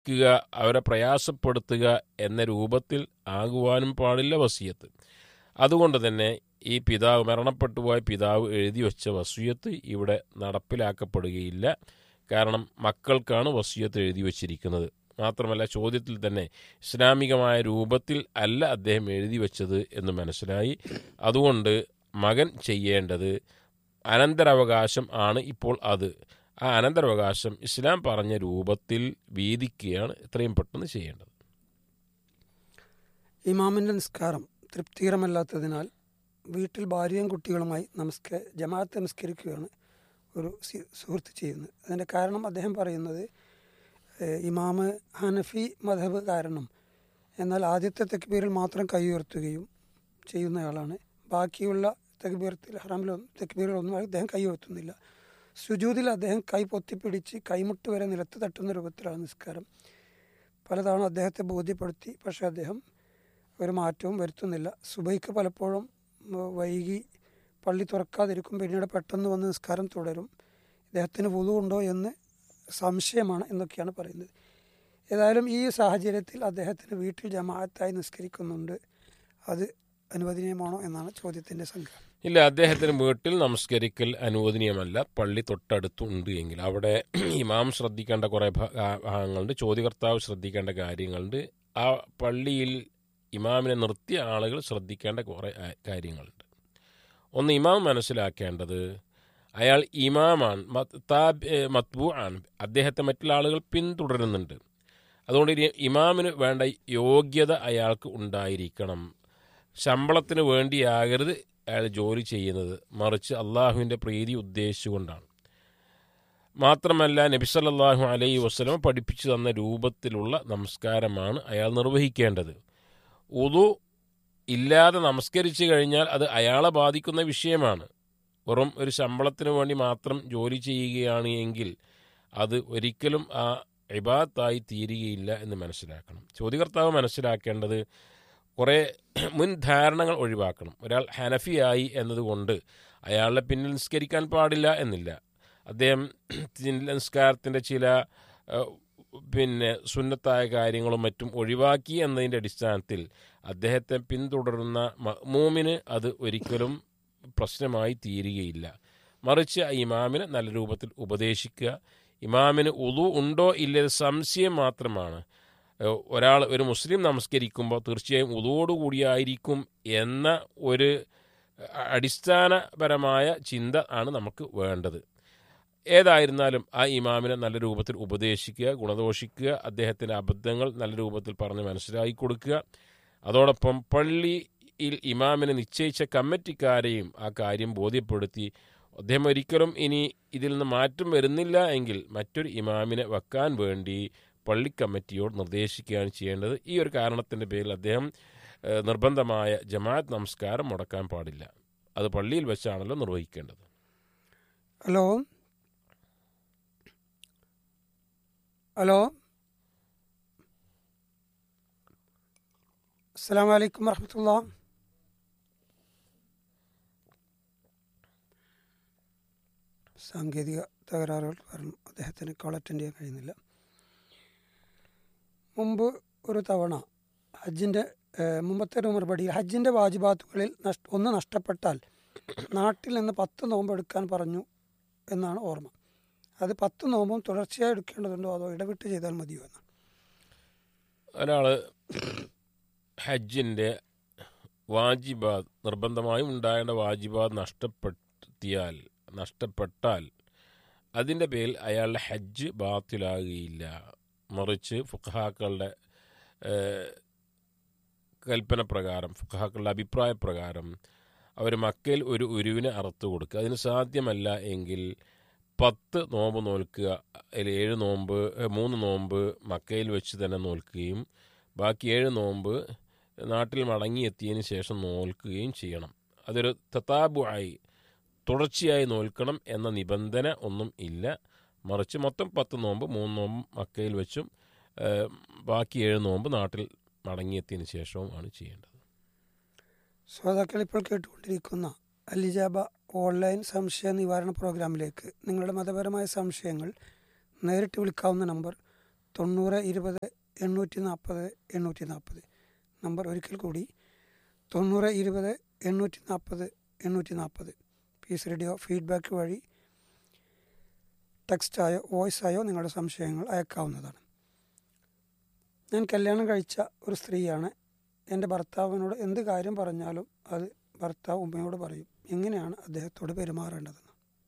പീഡിപ്പിക്കുക അവരെ പ്രയാസപ്പെടുത്തുക എന്ന രൂപത്തിൽ ആകുവാനും പാടില്ല വസിയത്ത് അതുകൊണ്ട് തന്നെ ഈ പിതാവ് മരണപ്പെട്ടു പോയ പിതാവ് എഴുതി വെച്ച വസിയത്ത് ഇവിടെ നടപ്പിലാക്കപ്പെടുകയില്ല കാരണം മക്കൾക്കാണ് വസിയത്ത് എഴുതി വച്ചിരിക്കുന്നത് മാത്രമല്ല ചോദ്യത്തിൽ തന്നെ ഇസ്ലാമികമായ രൂപത്തിൽ അല്ല അദ്ദേഹം എഴുതി വെച്ചത് എന്ന് മനസ്സിലായി അതുകൊണ്ട് മകൻ ചെയ്യേണ്ടത് അനന്തരാവകാശം ആണ് ഇപ്പോൾ അത് ആ അനന്തരാവകാശം ഇസ്ലാം പറഞ്ഞ രൂപത്തിൽ വീതിക്കുകയാണ് എത്രയും പെട്ടെന്ന് ചെയ്യേണ്ടത് ഇമാമിൻ്റെ നിസ്കാരം തൃപ്തികരമല്ലാത്തതിനാൽ വീട്ടിൽ ഭാര്യയും കുട്ടികളുമായി നമസ്ക ജമാഅത്ത് നമസ്കരിക്കുകയാണ് ഒരു സി- സുഹൃത്ത് ചെയ്യുന്നത് അതിൻ്റെ കാരണം അദ്ദേഹം പറയുന്നത് ഏഹ്, ഇമാമ് ഹനഫി മധബ് കാരണം എന്നാൽ ആദ്യത്തെ തെക്ബീറിൽ മാത്രം കൈ ഉയർത്തുകയും ചെയ്യുന്നയാളാണ് ബാക്കിയുള്ള തെക്ബീറത്തിൽ ഹറാമിലൊന്നും തെക്ബീറിലൊന്നും അദ്ദേഹം കൈ ഉയർത്തുന്നില്ല സുജൂതിൽ അദ്ദേഹം കൈ പൊത്തിപ്പിടിച്ച് കൈമുട്ട് വരെ നിലത്ത് തട്ടുന്ന രൂപത്തിലാണ് നിസ്കാരം പലതവണ അദ്ദേഹത്തെ ബോധ്യപ്പെടുത്തി പക്ഷേ അദ്ദേഹം ഒരു മാറ്റവും വരുത്തുന്നില്ല സുബൈക്ക് പലപ്പോഴും ഉം, വൈകി പള്ളി തുറക്കാതിരിക്കും പിന്നീട് പെട്ടെന്ന് വന്ന് നിസ്കാരം തുടരും ഇദ്ദേഹത്തിന് വുളു ഉണ്ടോ എന്ന് സംശയമാണ് എന്നൊക്കെയാണ് പറയുന്നത് ഏതായാലും ഈ സാഹചര്യത്തിൽ അദ്ദേഹത്തിന് വീട്ടിൽ ജമാഅത്തായി നിസ്കരിക്കുന്നുണ്ട് അത് അനുവദനീയമാണോ എന്നാണ് ചോദ്യത്തിൻ്റെ സംഖ്യ ഇല്ല അദ്ദേഹത്തിന് വീട്ടിൽ നമസ്കരിക്കൽ അനുവദനീയമല്ല പള്ളി തൊട്ടടുത്തുണ്ട് എങ്കിൽ അവിടെ ഇമാം ശ്രദ്ധിക്കേണ്ട കുറേ ഭാ- ആ- ഭാഗങ്ങളുണ്ട് ചോദ്യകർത്താവ് ശ്രദ്ധിക്കേണ്ട കാര്യങ്ങളുണ്ട് ആ പള്ളിയിൽ ഇമാമിനെ നിർത്തിയ ആളുകൾ ശ്രദ്ധിക്കേണ്ട കുറേ ആ- കാര്യങ്ങളുണ്ട് ഒന്ന് ഇമാം മനസ്സിലാക്കേണ്ടത് അയാൾ ഇമാമാണ് മത്ബു ആണ് അദ്ദേഹത്തെ മറ്റുള്ള ആളുകൾ പിന്തുടരുന്നുണ്ട് അതുകൊണ്ട് ഇനി ഇമാമിന് വേണ്ട യോഗ്യത അയാൾക്ക് ഉണ്ടായിരിക്കണം ശമ്പളത്തിന് വേണ്ടിയാകരുത് അയാൾ ജോലി ചെയ്യുന്നത് മറിച്ച് അള്ളാഹുവിൻ്റെ പ്രീതി ഉദ്ദേശിച്ചുകൊണ്ടാണ് മാത്രമല്ല നബിസല്ലാഹു അലൈഹി വസ്ലമ പഠിപ്പിച്ചു തന്ന രൂപത്തിലുള്ള നമസ്കാരമാണ് അയാൾ നിർവഹിക്കേണ്ടത് ഉദു ഇല്ലാതെ നമസ്കരിച്ചു കഴിഞ്ഞാൽ അത് അയാളെ ബാധിക്കുന്ന വിഷയമാണ് വെറും ഒരു ശമ്പളത്തിന് വേണ്ടി മാത്രം ജോലി ചെയ്യുകയാണ് എങ്കിൽ അത് ഒരിക്കലും ആ ഇബാത്തായി തീരുകയില്ല എന്ന് മനസ്സിലാക്കണം ചോദ്യകർത്താവ് മനസ്സിലാക്കേണ്ടത് കുറേ മുൻധാരണകൾ ഒഴിവാക്കണം ഒരാൾ ഹനഫിയായി എന്നതുകൊണ്ട് അയാളുടെ പിന്നിൽ നിസ്കരിക്കാൻ പാടില്ല എന്നില്ല അദ്ദേഹം നിസ്കാരത്തിൻ്റെ ചില ഏഹ്, പിന്നെ സുന്നത്തായ കാര്യങ്ങളും മറ്റും ഒഴിവാക്കി എന്നതിൻ്റെ അടിസ്ഥാനത്തിൽ അദ്ദേഹത്തെ പിന്തുടരുന്ന മൂമിന് അത് ഒരിക്കലും പ്രശ്നമായി തീരുകയില്ല മറിച്ച് ആ ഇമാമിനെ നല്ല രൂപത്തിൽ ഉപദേശിക്കുക ഇമാമിന് ഉളു ഉണ്ടോ ഇല്ലത് സംശയം മാത്രമാണ് ഏഹ് ഒരാൾ ഒരു മുസ്ലിം നമസ്കരിക്കുമ്പോൾ തീർച്ചയായും ഉതോടുകൂടിയായിരിക്കും എന്ന ഒരു അ- അടിസ്ഥാനപരമായ ചിന്ത ആണ് നമുക്ക് വേണ്ടത് ഏതായിരുന്നാലും ആ ഇമാമിനെ നല്ല രൂപത്തിൽ ഉപദേശിക്കുക ഗുണദോഷിക്കുക അദ്ദേഹത്തിൻ്റെ അബദ്ധങ്ങൾ നല്ല രൂപത്തിൽ പറഞ്ഞ് മനസ്സിലാക്കി കൊടുക്കുക അതോടൊപ്പം പള്ളിയിൽ ഇമാമിനെ നിശ്ചയിച്ച കമ്മിറ്റിക്കാരെയും ആ കാര്യം ബോധ്യപ്പെടുത്തി അദ്ദേഹം ഒരിക്കലും ഇനി ഇതിൽ നിന്ന് മാറ്റം വരുന്നില്ല എങ്കിൽ മറ്റൊരു ഇമാമിനെ വെക്കാൻ വേണ്ടി പള്ളി കമ്മിറ്റിയോട് നിർദ്ദേശിക്കുകയാണ് ചെയ്യേണ്ടത് ഈ ഒരു കാരണത്തിൻ്റെ പേരിൽ അദ്ദേഹം ഏഹ്, നിർബന്ധമായ ജമാഅത്ത് നമസ്കാരം മുടക്കാൻ പാടില്ല അത് പള്ളിയിൽ വെച്ചാണല്ലോ നിർവഹിക്കേണ്ടത് ഹലോ ഹലോ അസ്സാം വലൈക്കും വർഹമത്തുള്ള സാങ്കേതിക തകരാറുകൾ കാരണം അദ്ദേഹത്തിന് കോൾ അറ്റൻഡ് ചെയ്യാൻ കഴിയുന്നില്ല മുമ്പ് ഒരു തവണ ഹജ്ജിൻ്റെ ഏഹ്, മുമ്പത്തെ ഒരു മറുപടിയിൽ ഹജ്ജിൻ്റെ വാജിബാത്തുകളിൽ നഷ്ട ഒന്ന് നഷ്ടപ്പെട്ടാൽ നാട്ടിൽ നിന്ന് പത്ത് നോമ്പ് എടുക്കാൻ പറഞ്ഞു എന്നാണ് ഓർമ്മ അത് പത്ത് നോമ്പും തുടർച്ചയായി എടുക്കേണ്ടതുണ്ടോ അതോ ഇടവിട്ട് ചെയ്താൽ മതിയോ എന്ന് ഒരാൾ ഹജ്ജിൻ്റെ വാജിബാദ് നിർബന്ധമായും ഉണ്ടാകേണ്ട വാജിബാദ് നഷ്ടപ്പെടുത്തിയാൽ നഷ്ടപ്പെട്ടാൽ അതിൻ്റെ പേരിൽ അയാളുടെ ഹജ്ജ് ബാത്തിലാകുകയില്ല മറിച്ച് ഫുഖഹാക്കളുടെ ഏഹ്, കൽപ്പന പ്രകാരം ഫുഖഹാക്കളുടെ അഭിപ്രായ പ്രകാരം അവർ മക്കയിൽ ഒരു ഉരുവിനെ അറുത്തു കൊടുക്കുക അതിന് സാധ്യമല്ല എങ്കിൽ പത്ത് നോമ്പ് നോൽക്കുക അതിൽ ഏഴ് നോമ്പ് ഏഹ്, മൂന്ന് നോമ്പ് മക്കയിൽ വെച്ച് തന്നെ നോൽക്കുകയും ബാക്കി ഏഴ് നോമ്പ് നാട്ടിൽ മടങ്ങിയെത്തിയതിന് ശേഷം നോൽക്കുകയും ചെയ്യണം അതൊരു തത്താബുആയി തുടർച്ചയായി നോൽക്കണം എന്ന നിബന്ധന ഒന്നും ഇല്ല മറിച്ച് മൊത്തം പത്ത് നോമ്പ് മൂന്ന് നോമ്പ് മക്കയിൽ വെച്ചും ഏഹ്, ബാക്കി ഏഴ് നോമ്പ് നാട്ടിൽ മടങ്ങിയെത്തിയതിന് ശേഷവും ആണ് ചെയ്യേണ്ടത് ശ്രോതാക്കൾ ഇപ്പോൾ കേട്ടുകൊണ്ടിരിക്കുന്ന അലിജാബ ഓൺലൈൻ സംശയ നിവാരണ പ്രോഗ്രാമിലേക്ക് നിങ്ങളുടെ മതപരമായ സംശയങ്ങൾ നേരിട്ട് വിളിക്കാവുന്ന നമ്പർ തൊണ്ണൂറ് ഇരുപത് എണ്ണൂറ്റി നാൽപ്പത് എണ്ണൂറ്റി നാൽപ്പത് നമ്പർ ഒരിക്കൽ കൂടി തൊണ്ണൂറ് ഇരുപത് എണ്ണൂറ്റി നാൽപ്പത് എണ്ണൂറ്റി നാൽപ്പത് പീസ് റേഡിയോ ഫീഡ്ബാക്ക് വഴി ടെക്സ്റ്റായോ വോയിസായോ നിങ്ങളുടെ സംശയങ്ങൾ അയക്കാവുന്നതാണ് ഞാൻ കല്യാണം കഴിച്ച ഒരു സ്ത്രീയാണ് എൻ്റെ ഭർത്താവിനോട് എന്ത് കാര്യം പറഞ്ഞാലും അത് ഭർത്താവ് ഉമ്മയോട് പറയും എങ്ങനെയാണ് അദ്ദേഹത്തോട് പെരുമാറേണ്ടതെന്ന്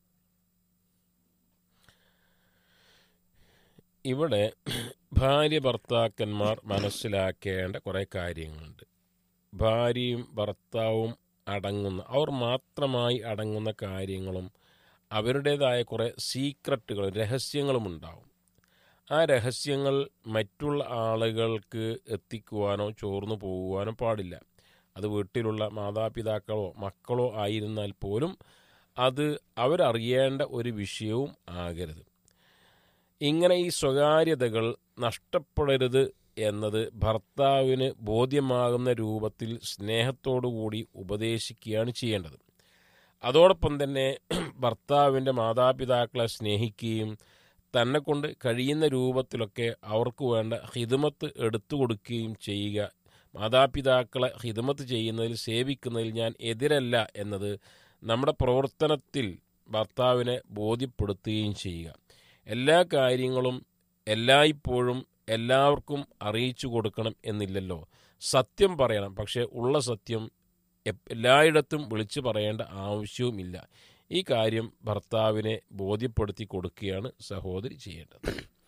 ഇവിടെ ഭാര്യ ഭർത്താക്കന്മാർ മനസ്സിലാക്കേണ്ട കുറേ കാര്യങ്ങളുണ്ട് ഭാര്യയും ഭർത്താവും അടങ്ങുന്ന അവർ മാത്രമായി അടങ്ങുന്ന കാര്യങ്ങളും അവരുടേതായ കുറേ സീക്രട്ടുകൾ രഹസ്യങ്ങളും ഉണ്ടാവും ആ രഹസ്യങ്ങൾ മറ്റുള്ള ആളുകൾക്ക് എത്തിക്കുവാനോ ചോർന്നു പോകുവാനോ പാടില്ല അത് വീട്ടിലുള്ള മാതാപിതാക്കളോ മക്കളോ ആയിരുന്നാൽ പോലും അത് അവരറിയേണ്ട ഒരു വിഷയവും ആകരുത് ഇങ്ങനെ ഈ സ്വകാര്യതകൾ നഷ്ടപ്പെടരുത് എന്നത് ഭർത്താവിന് ബോധ്യമാകുന്ന രൂപത്തിൽ സ്നേഹത്തോടുകൂടി ഉപദേശിക്കുകയാണ് ചെയ്യേണ്ടത് അതോടൊപ്പം തന്നെ ഭർത്താവിൻ്റെ മാതാപിതാക്കളെ സ്നേഹിക്കുകയും തന്നെ കൊണ്ട് കഴിയുന്ന രൂപത്തിലൊക്കെ അവർക്ക് വേണ്ട ഹിദമത്ത് എടുത്തു കൊടുക്കുകയും ചെയ്യുക മാതാപിതാക്കളെ ഹിദമത്ത് ചെയ്യുന്നതിൽ സേവിക്കുന്നതിൽ ഞാൻ എതിരല്ല എന്നത് നമ്മുടെ പ്രവർത്തനത്തിൽ ഭർത്താവിനെ ബോധ്യപ്പെടുത്തുകയും ചെയ്യുക എല്ലാ കാര്യങ്ങളും എല്ലായ്പ്പോഴും എല്ലാവർക്കും അറിയിച്ചു കൊടുക്കണം എന്നില്ലല്ലോ സത്യം പറയണം പക്ഷേ ഉള്ള സത്യം എപ്- എല്ലായിടത്തും വിളിച്ചു പറയേണ്ട ആവശ്യവുമില്ല ഈ കാര്യം ഭർത്താവിനെ ബോധ്യപ്പെടുത്തി കൊടുക്കുകയാണ് സഹോദരി ചെയ്യേണ്ടത്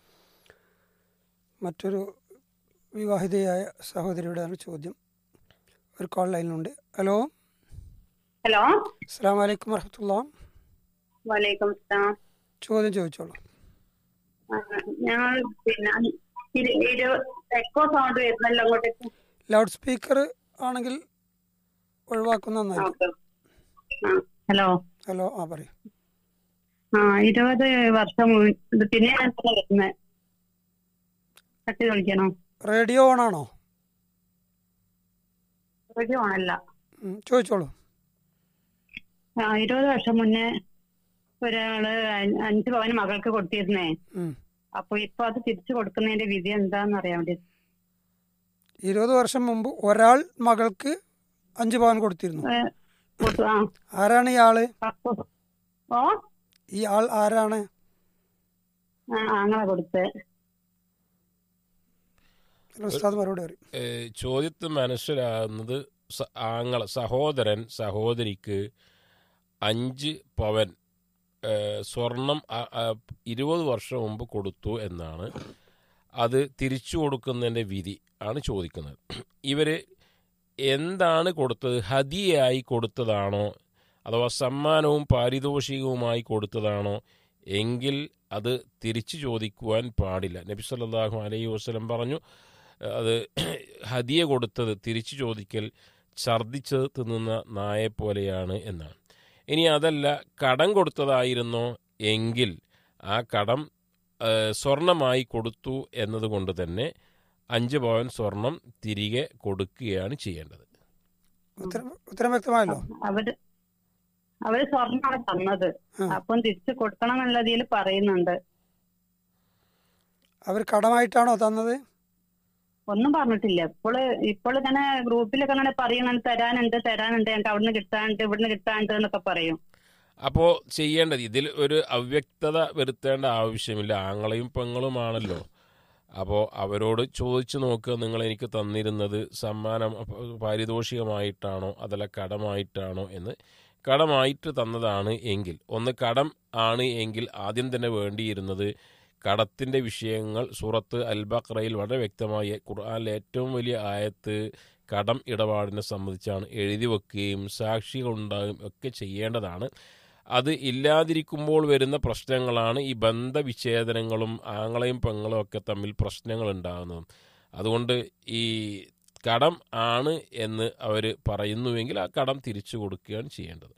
മറ്റൊരു വിവാഹിതയായ സഹോദരിയുടെയാണ് ചോദ്യം ഒരു കോൾ ലൈനിലുണ്ട് ഹലോ ഹലോ അസ്സാം വലൈക്കും വറഹമത്തുള്ള വലൈക്കും സ്ലാം ചോദ്യം ചോദിച്ചോളൂ ആ, ഞങ്ങൾ പിന്നെ ഇരു- ഇരു- എക്കോ സൗണ്ട് വരുന്നല്ലോ അങ്ങോട്ടേക്ക് ലൗഡ് സ്പീക്കർ ആണെങ്കിൽ ഒഴിവാക്കുന്ന നന്നായിരിക്കും ഓക്കെ ആ ഹലോ ഹലോ ആ പറയൂ ആ ഇരുപത് വർഷം മുൻ- ഇത് പിന്നെ വരുന്നത് കട്ടി കളിക്കണോ റേഡിയോ ഓൺ ആണോ റേഡിയോ ആണല്ല ഉം, ചോദിച്ചോളൂ ആ ഇരുപത് വർഷം മുന്നേ ഒരാള് അ- അഞ്ച് പവന് മകൾക്ക് കൊടുത്തിരുന്നേ ഉം. അപ്പൊ ഇപ്പൊ അത് തിരിച്ചു കൊടുക്കുന്നതിന്റെ വിധി എന്താന്ന് അറിയാൻ വേണ്ടി ഇരുപത് വർഷം മുമ്പ് ഒരാൾ മകൾക്ക് അഞ്ച് പവൻ കൊടുത്തിരുന്നു ഏ, കൊടുത്തു. ആ ആരാണ് ഈ ആള് അപ്പൊ ഓ ഈ ആൾ ആരാണ് ആ അങ്ങനെ കൊടുത്തേ ഉസ്താദ് മറുപടി പറയും ഏഹ് ചോദ്യത്തിൽ മനസ്സിലാകുന്നത് സ- ആങ്ങള സഹോദരൻ സഹോദരിക്ക് അഞ്ച് പവൻ ഏഹ് സ്വർണം അ- അ- ഇരുപത് വർഷം മുമ്പ് കൊടുത്തു എന്നാണ് അത് തിരിച്ചു കൊടുക്കുന്നതിൻ്റെ വിധി ആണ് ചോദിക്കുന്നത് ഇവർ എന്താണ് കൊടുത്തത് ഹദിയായി കൊടുത്തതാണോ അഥവാ സമ്മാനവും പാരിതോഷികവുമായി കൊടുത്തതാണോ എങ്കിൽ അത് തിരിച്ചു ചോദിക്കുവാൻ പാടില്ല നബി സല്ലല്ലാഹു അലൈഹി വസല്ലം പറഞ്ഞു അത് ഹദിയ കൊടുത്തത് തിരിച്ചു ചോദിക്കൽ ഛർദിച്ചത് തിന്നുന്ന നായെ പോലെയാണ് എന്നാണ് ഇനി അതല്ല കടം കൊടുത്തതായിരുന്നോ എങ്കിൽ ആ കടം ആ, സ്വർണമായി കൊടുത്തു എന്നതുകൊണ്ട് തന്നെ അഞ്ച് പവൻ സ്വർണം തിരികെ കൊടുക്കുകയാണ് ചെയ്യേണ്ടത് ഉത്തരം ഉത്തരം വ്യക്തമായല്ലോ അവര് അവര് സ്വർണ്ണമാണ് തന്നത് ആ. അപ്പം തിരിച്ചു കൊടുക്കണം എന്നുള്ള രീതിയിൽ പറയുന്നുണ്ട് അവർ കടമായിട്ടാണോ തന്നത് ഒന്നും പറഞ്ഞിട്ടില്ല ഇപ്പോൾ ഇപ്പോൾ ഇങ്ങനെ ഗ്രൂപ്പിലൊക്കെ അങ്ങനെ പറയും അങ്ങനെ തരാനുണ്ട് തരാനുണ്ട് ഞങ്ങൾക്ക് അവിടുന്ന് കിട്ടാനുണ്ട് ഇവിടുന്ന് കിട്ടാനുണ്ട് എന്നൊക്കെ പറയും അപ്പോൾ ചെയ്യേണ്ടത് ഇതിൽ ഒരു അവ്യക്തത വരുത്തേണ്ട ആവശ്യമില്ല ആങ്ങളെയും പെങ്ങളുമാണല്ലോ അപ്പോൾ അവരോട് ചോദിച്ചു നോക്കുക നിങ്ങൾ എനിക്ക് തന്നിരുന്നത് സമ്മാനം പാരിതോഷികമായിട്ടാണോ അതല്ല കടമായിട്ടാണോ എന്ന് കടമായിട്ട് തന്നതാണ് എങ്കിൽ ഒന്ന് കടം ആണ് എങ്കിൽ ആദ്യം തന്നെ വേണ്ടിയിരുന്നത് കടത്തിൻ്റെ വിഷയങ്ങൾ സൂറത്ത് അൽ ബക്രയിൽ വളരെ വ്യക്തമായി ഖുർആനിലെ ഏറ്റവും വലിയ ആയത്ത് കടം ഇടപാടിനെ സംബന്ധിച്ചാണ് എഴുതി വെക്കുകയും സാക്ഷികൾ ഉണ്ടാകുകയും ഒക്കെ ചെയ്യേണ്ടതാണ് അത് ഇല്ലാതിരിക്കുമ്പോൾ വരുന്ന പ്രശ്നങ്ങളാണ് ഈ ബന്ധവിച്ഛേദനങ്ങളും ആങ്ങളെയും പെങ്ങളും ഒക്കെ തമ്മിൽ പ്രശ്നങ്ങൾ ഉണ്ടാകുന്നത് അതുകൊണ്ട് ഈ കടം ആണ് എന്ന് അവർ പറയുന്നുവെങ്കിൽ ആ കടം തിരിച്ചു കൊടുക്കുകയാണ് ചെയ്യേണ്ടത്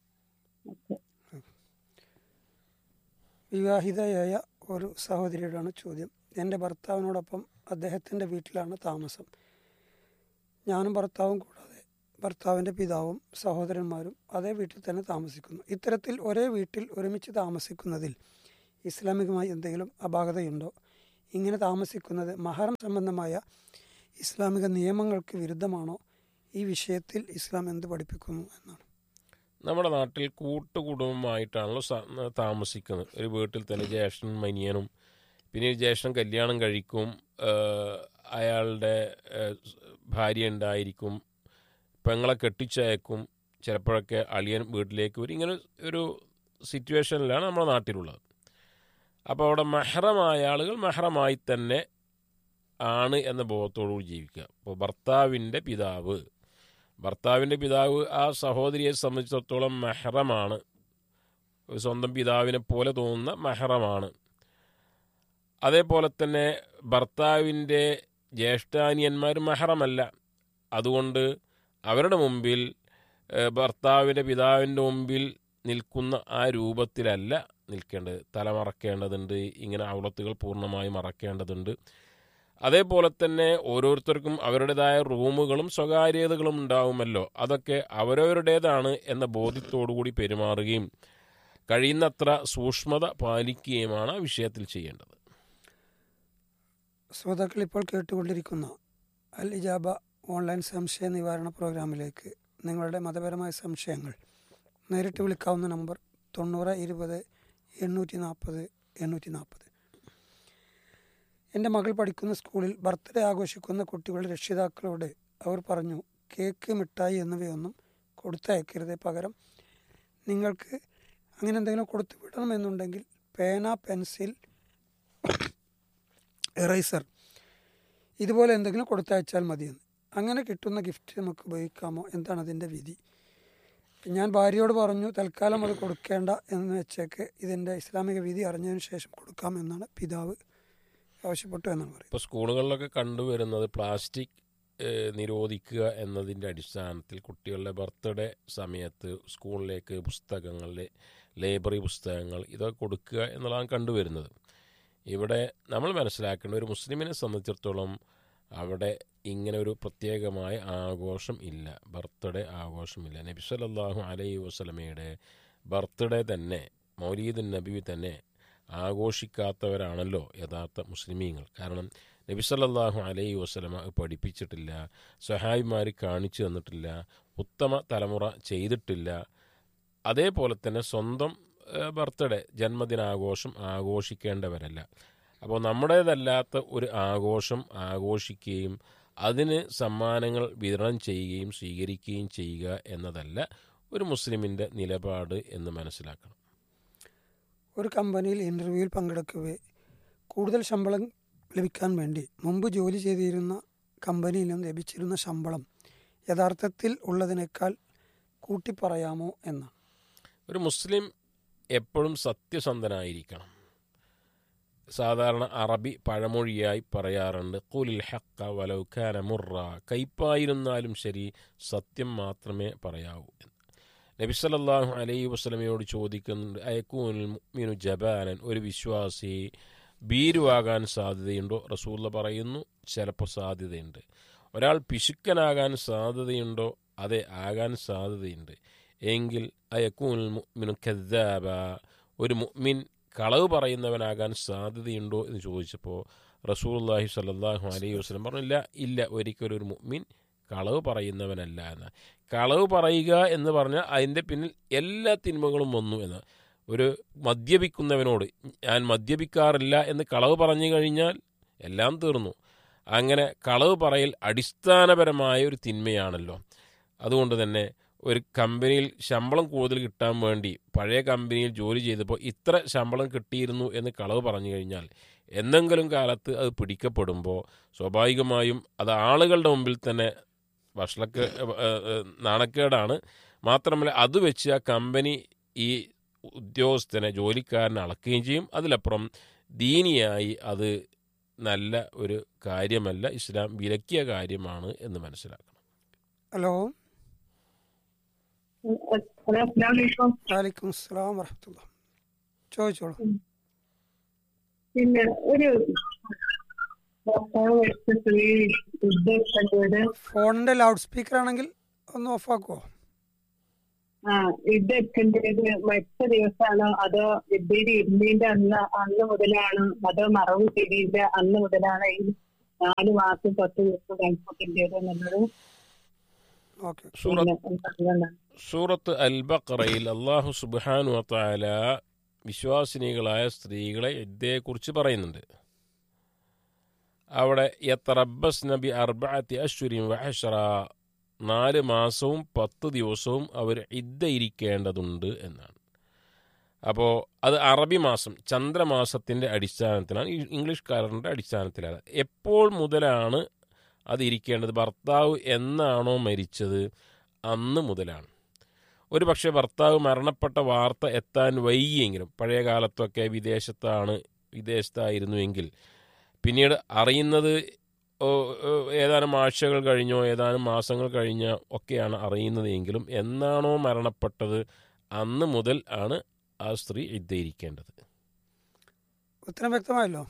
വിവാഹിതയായ ഒരു സഹോദരിയോടാണ് ചോദ്യം എൻ്റെ ഭർത്താവിനോടൊപ്പം അദ്ദേഹത്തിൻ്റെ വീട്ടിലാണ് താമസം ഞാനും ഭർത്താവും കൂടാതെ ഭർത്താവിൻ്റെ പിതാവും സഹോദരന്മാരും അതേ വീട്ടിൽ തന്നെ താമസിക്കുന്നു ഇത്തരത്തിൽ ഒരേ വീട്ടിൽ ഒരുമിച്ച് താമസിക്കുന്നതിൽ ഇസ്ലാമികമായി എന്തെങ്കിലും അപാകതയുണ്ടോ ഇങ്ങനെ താമസിക്കുന്നത് മഹറം സംബന്ധമായ ഇസ്ലാമിക നിയമങ്ങൾക്ക് വിരുദ്ധമാണോ ഈ വിഷയത്തിൽ ഇസ്ലാം എന്ത് പഠിപ്പിക്കുന്നു എന്നാണ് നമ്മുടെ നാട്ടിൽ കൂട്ടുകുടുംബമായിട്ടാണല്ലോ സ- താമസിക്കുന്നത് ഒരു വീട്ടിൽ തന്നെ ജ്യേഷ്ഠനും മനിയനും പിന്നെ ഈ ജ്യേഷ്ഠൻ കല്യാണം കഴിക്കും ഏഹ് അയാളുടെ ഏഹ് ഭാര്യ ഉണ്ടായിരിക്കും പെങ്ങളെ കെട്ടിച്ചയക്കും ചിലപ്പോഴൊക്കെ അളിയൻ വീട്ടിലേക്ക് വരും ഇങ്ങനെ ഒരു സിറ്റുവേഷനിലാണ് നമ്മുടെ നാട്ടിലുള്ളത് അപ്പോൾ അവിടെ മെഹറമായ ആളുകൾ മെഹറമായി തന്നെ ആണ് എന്ന ബോധത്തോടുകൂടി ജീവിക്കുക അപ്പോൾ ഭർത്താവിൻ്റെ പിതാവ് ഭർത്താവിൻ്റെ പിതാവ് ആ സഹോദരിയെ സംബന്ധിച്ചിടത്തോളം മെഹറമാണ് ഒരു സ്വന്തം പിതാവിനെ പോലെ തോന്നുന്ന മെഹറമാണ് അതേപോലെ തന്നെ ഭർത്താവിൻ്റെ ജ്യേഷ്ഠാനിയന്മാർ മെഹറമല്ല അതുകൊണ്ട് അവരുടെ മുമ്പിൽ ഏഹ്, ഭർത്താവിൻ്റെ പിതാവിൻ്റെ മുമ്പിൽ നിൽക്കുന്ന ആ രൂപത്തിലല്ല നിൽക്കേണ്ടത് തല മറക്കേണ്ടതുണ്ട് ഇങ്ങനെ ഔളത്തുകൾ പൂർണ്ണമായി മറക്കേണ്ടതുണ്ട് അതേപോലെ തന്നെ ഓരോരുത്തർക്കും അവരുടേതായ റൂമുകളും സ്വകാര്യതകളും ഉണ്ടാവുമല്ലോ അതൊക്കെ അവരവരുടേതാണ് എന്ന ബോധ്യത്തോടുകൂടി പെരുമാറുകയും കഴിയുന്നത്ര സൂക്ഷ്മത പാലിക്കുകയുമാണ് ആ വിഷയത്തിൽ ചെയ്യേണ്ടത് ശ്രോതാക്കൾ ഇപ്പോൾ കേട്ടുകൊണ്ടിരിക്കുന്ന അൽ ഇജാബ ഓൺലൈൻ സംശയ നിവാരണ പ്രോഗ്രാമിലേക്ക് നിങ്ങളുടെ മതപരമായ സംശയങ്ങൾ നേരിട്ട് വിളിക്കാവുന്ന നമ്പർ തൊണ്ണൂറ് ഇരുപത് എണ്ണൂറ്റി നാൽപ്പത് എണ്ണൂറ്റി നാൽപ്പത് എൻ്റെ മകൾ പഠിക്കുന്ന സ്കൂളിൽ ബർത്ത്ഡേ ആഘോഷിക്കുന്ന കുട്ടികളുടെ രക്ഷിതാക്കളോട് അവർ പറഞ്ഞു കേക്ക് മിഠായി എന്നിവയൊന്നും കൊടുത്തയക്കരുത് പകരം നിങ്ങൾക്ക് അങ്ങനെ എന്തെങ്കിലും കൊടുത്തു വിടണമെന്നുണ്ടെങ്കിൽ പേന പെൻസിൽ എറൈസർ ഇതുപോലെ എന്തെങ്കിലും കൊടുത്തയച്ചാൽ മതിയെന്ന് അങ്ങനെ കിട്ടുന്ന ഗിഫ്റ്റ് നമുക്ക് ഉപയോഗിക്കാമോ എന്താണ് അതിൻ്റെ വിധി ഞാൻ ഭാര്യയോട് പറഞ്ഞു തൽക്കാലം അത് കൊടുക്കേണ്ട എന്ന് വെച്ചേക്ക് ഇതിൻ്റെ ഇസ്ലാമിക വിധി അറിഞ്ഞതിന് ശേഷം കൊടുക്കാം എന്നാണ് പിതാവ് ആവശ്യപ്പെട്ടു എന്നാണ് പറയുന്നത് ഇപ്പോൾ സ്കൂളുകളിലൊക്കെ കണ്ടുവരുന്നത് പ്ലാസ്റ്റിക് ഏഹ്, നിരോധിക്കുക എന്നതിൻ്റെ അടിസ്ഥാനത്തിൽ കുട്ടികളുടെ ബർത്ത്ഡേ സമയത്ത് സ്കൂളിലേക്ക് പുസ്തകങ്ങൾ ലൈബ്രറി പുസ്തകങ്ങൾ ഇതൊക്കെ കൊടുക്കുക എന്നുള്ളതാണ് കണ്ടുവരുന്നത് ഇവിടെ നമ്മൾ മനസ്സിലാക്കേണ്ട ഒരു മുസ്ലിമിനെ സംബന്ധിച്ചിടത്തോളം അവിടെ ഇങ്ങനെ ഒരു പ്രത്യേകമായ ആഘോഷം ഇല്ല ബർത്ത്ഡേ ആഘോഷമില്ല നബി സല്ലല്ലാഹു അലൈഹി വസല്ലമയുടെ ബർത്ത്ഡേ തന്നെ മൗലീദുൻ നബി തന്നെ ആഘോഷിക്കാത്തവരാണല്ലോ യഥാർത്ഥ മുസ്ലിമീങ്ങൾ കാരണം നബി സല്ലല്ലാഹു അലൈഹി വസല്ലമ അത് പഠിപ്പിച്ചിട്ടില്ല സഹായിമാർ കാണിച്ചു തന്നിട്ടില്ല ഉത്തമ തലമുറ ചെയ്തിട്ടില്ല അതേപോലെ തന്നെ സ്വന്തം ബർത്ത്ഡേ ജന്മദിനാഘോഷം ആഘോഷിക്കേണ്ടവരല്ല അപ്പോൾ നമ്മുടേതല്ലാത്ത ഒരു ആഘോഷം ആഘോഷിക്കുകയും അതിന് സമ്മാനങ്ങൾ വിതരണം ചെയ്യുകയും സ്വീകരിക്കുകയും ചെയ്യുക എന്നതല്ല ഒരു മുസ്ലിമിൻ്റെ നിലപാട് എന്ന് മനസ്സിലാക്കണം ഒരു കമ്പനിയിൽ ഇൻ്റർവ്യൂവിൽ പങ്കെടുക്കവേ കൂടുതൽ ശമ്പളം ലഭിക്കാൻ വേണ്ടി മുമ്പ് ജോലി ചെയ്തിരുന്ന കമ്പനിയിലും ലഭിച്ചിരുന്ന ശമ്പളം യഥാർത്ഥത്തിൽ ഉള്ളതിനേക്കാൾ കൂട്ടിപ്പറയാമോ എന്നാണ് ഒരു മുസ്ലിം എപ്പോഴും സത്യസന്ധനായിരിക്കണം സാധാരണ അറബി പഴമൊഴിയായി പറയാറുണ്ട് കുലിൽ ഹക്ക വലൗഖാന മുറ കയ്പായിരുന്നാലും ശരി സത്യം മാത്രമേ പറയാവൂ എന്ന് നബി സല്ലല്ലാഹു അലൈഹി വസല്ലമയോട് ചോദിക്കുന്നുണ്ട് അയക്കൂനിൽ മുഅ്മിനു ജബാനൻ ഒരു വിശ്വാസി ഭീരുവാകാൻ സാധ്യതയുണ്ടോ റസൂല്ല പറയുന്നു ചിലപ്പോൾ സാധ്യതയുണ്ട് ഒരാൾ പിശുക്കനാകാൻ സാധ്യതയുണ്ടോ അതെ ആകാൻ സാധ്യതയുണ്ട് എങ്കിൽ അയക്കൂനിൽ മുഅ്മിനു കദ്ദാബ ഒരു മുഅ്മിൻ കളവ് പറയുന്നവനാകാൻ സാധ്യതയുണ്ടോ എന്ന് ചോദിച്ചപ്പോൾ റസൂലുള്ളാഹി സ്വല്ലല്ലാഹു അലൈഹി വസല്ലം പറഞ്ഞില്ല ഇല്ല ഒരിക്കലും ഒരു മുഅ്മിൻ കളവ് പറയുന്നവനല്ല എന്ന് കളവ് പറയുക എന്ന് പറഞ്ഞാൽ അതിൻ്റെ പിന്നിൽ എല്ലാ തിന്മകളും വന്നു എന്ന് ഒരു മദ്യപിക്കുന്നവനോട് ഞാൻ മദ്യപിക്കാറില്ല എന്ന് കളവ് പറഞ്ഞു കഴിഞ്ഞാൽ എല്ലാം തീർന്നു അങ്ങനെ കളവ് പറയൽ അടിസ്ഥാനപരമായ ഒരു തിന്മയാണല്ലോ അതുകൊണ്ട് തന്നെ ഒരു കമ്പനിയിൽ ശമ്പളം കൂടുതൽ കിട്ടാൻ വേണ്ടി പഴയ കമ്പനിയിൽ ജോലി ചെയ്തപ്പോൾ ഇത്ര ശമ്പളം കിട്ടിയിരുന്നു എന്ന് കളവ് പറഞ്ഞു കഴിഞ്ഞാൽ എന്തെങ്കിലും കാലത്ത് അത് പിടിക്കപ്പെടുമ്പോൾ സ്വാഭാവികമായും അത് ആളുകളുടെ മുമ്പിൽ തന്നെ വഷളക്ക് നാണക്കേടാണ് മാത്രമല്ല അത് വെച്ച് ആ കമ്പനി ഈ ഉദ്യോഗസ്ഥനെ ജോലിക്കാരനെ അളക്കുകയും ചെയ്യും അതിലപ്പുറം ദീനിയായി അത് നല്ല ഒരു കാര്യമല്ല ഇസ്ലാം വിലക്കിയ കാര്യമാണ് എന്ന് മനസ്സിലാക്കണം ഹലോ ഹലോ അസ്സലാമലൈക്കും വാലിക്കും അസ്സലാം വറഹമത്തുള്ള ചോദിച്ചോളൂ പിന്നെ ഒരു ഭർത്താവ് മരിച്ച സ്ത്രീ ഉദ്ദേശിച്ചത് ഫോണിൻ്റെ ലൗഡ് സ്പീക്കർ ആണെങ്കിൽ ഒന്ന് ഓഫാക്കുമോ ആ ഇത് എത്തേണ്ടത് മറ്റ ദിവസമാണോ അതോ ഇദ്ദയിൽ ഇരുന്നതിന്റെ അന്ന് അന്ന് മുതലാണ് അതോ മറവ് ചെയ്തതിന്റെ അന്ന് മുതലാണ് ഈ നാല് മാസം പത്ത് ദിവസം കണക്കൂട്ടേണ്ടത് എന്നുള്ളത് ഓക്കെ സൂറത്ത് പിന്നെ പറഞ്ഞതാണ്. സൂറത്ത് അൽ ബഖറയിൽ അള്ളാഹു സുബ്ഹാനു വതആല വിശ്വാസിനികളായ സ്ത്രീകളെ ഇതേക്കുറിച്ച് പറയുന്നുണ്ട് അവിടെ യത്തറബസ് നബി അർബഅത്തി അശ്വരിൻ വഹഷറ നാല് മാസവും പത്ത് ദിവസവും അവർ ഇദ്ദ ഇരിക്കേണ്ടതുണ്ട് എന്നാണ് അപ്പോൾ അത് അറബി മാസം ചന്ദ്രമാസത്തിൻ്റെ അടിസ്ഥാനത്തിലാണ് ഈ ഇംഗ്ലീഷ് കാലണ്ടറിൻ്റെ അടിസ്ഥാനത്തിലാണ് എപ്പോൾ മുതലാണ് അത് ഇരിക്കേണ്ടത് ഭർത്താവ് എന്നാണോ മരിച്ചത് അന്ന് മുതലാണ് ഒരു പക്ഷേ ഭർത്താവ് മരണപ്പെട്ട വാർത്ത എത്താൻ വൈകിയെങ്കിലും പഴയ കാലത്തൊക്കെ വിദേശത്താണ് വിദേശത്തായിരുന്നുവെങ്കിൽ പിന്നീട് അറിയുന്നത് ഓ, ഓ, ഏതാനും ആഴ്ചകൾ കഴിഞ്ഞോ ഏതാനും മാസങ്ങൾ കഴിഞ്ഞോ ഒക്കെയാണ് അറിയുന്നത് എങ്കിലും എന്നാണോ മരണപ്പെട്ടത് അന്ന് മുതൽ ആണ് ആ സ്ത്രീ ഇരിക്കേണ്ടത് ഉത്തരം വ്യക്തമായല്ലോ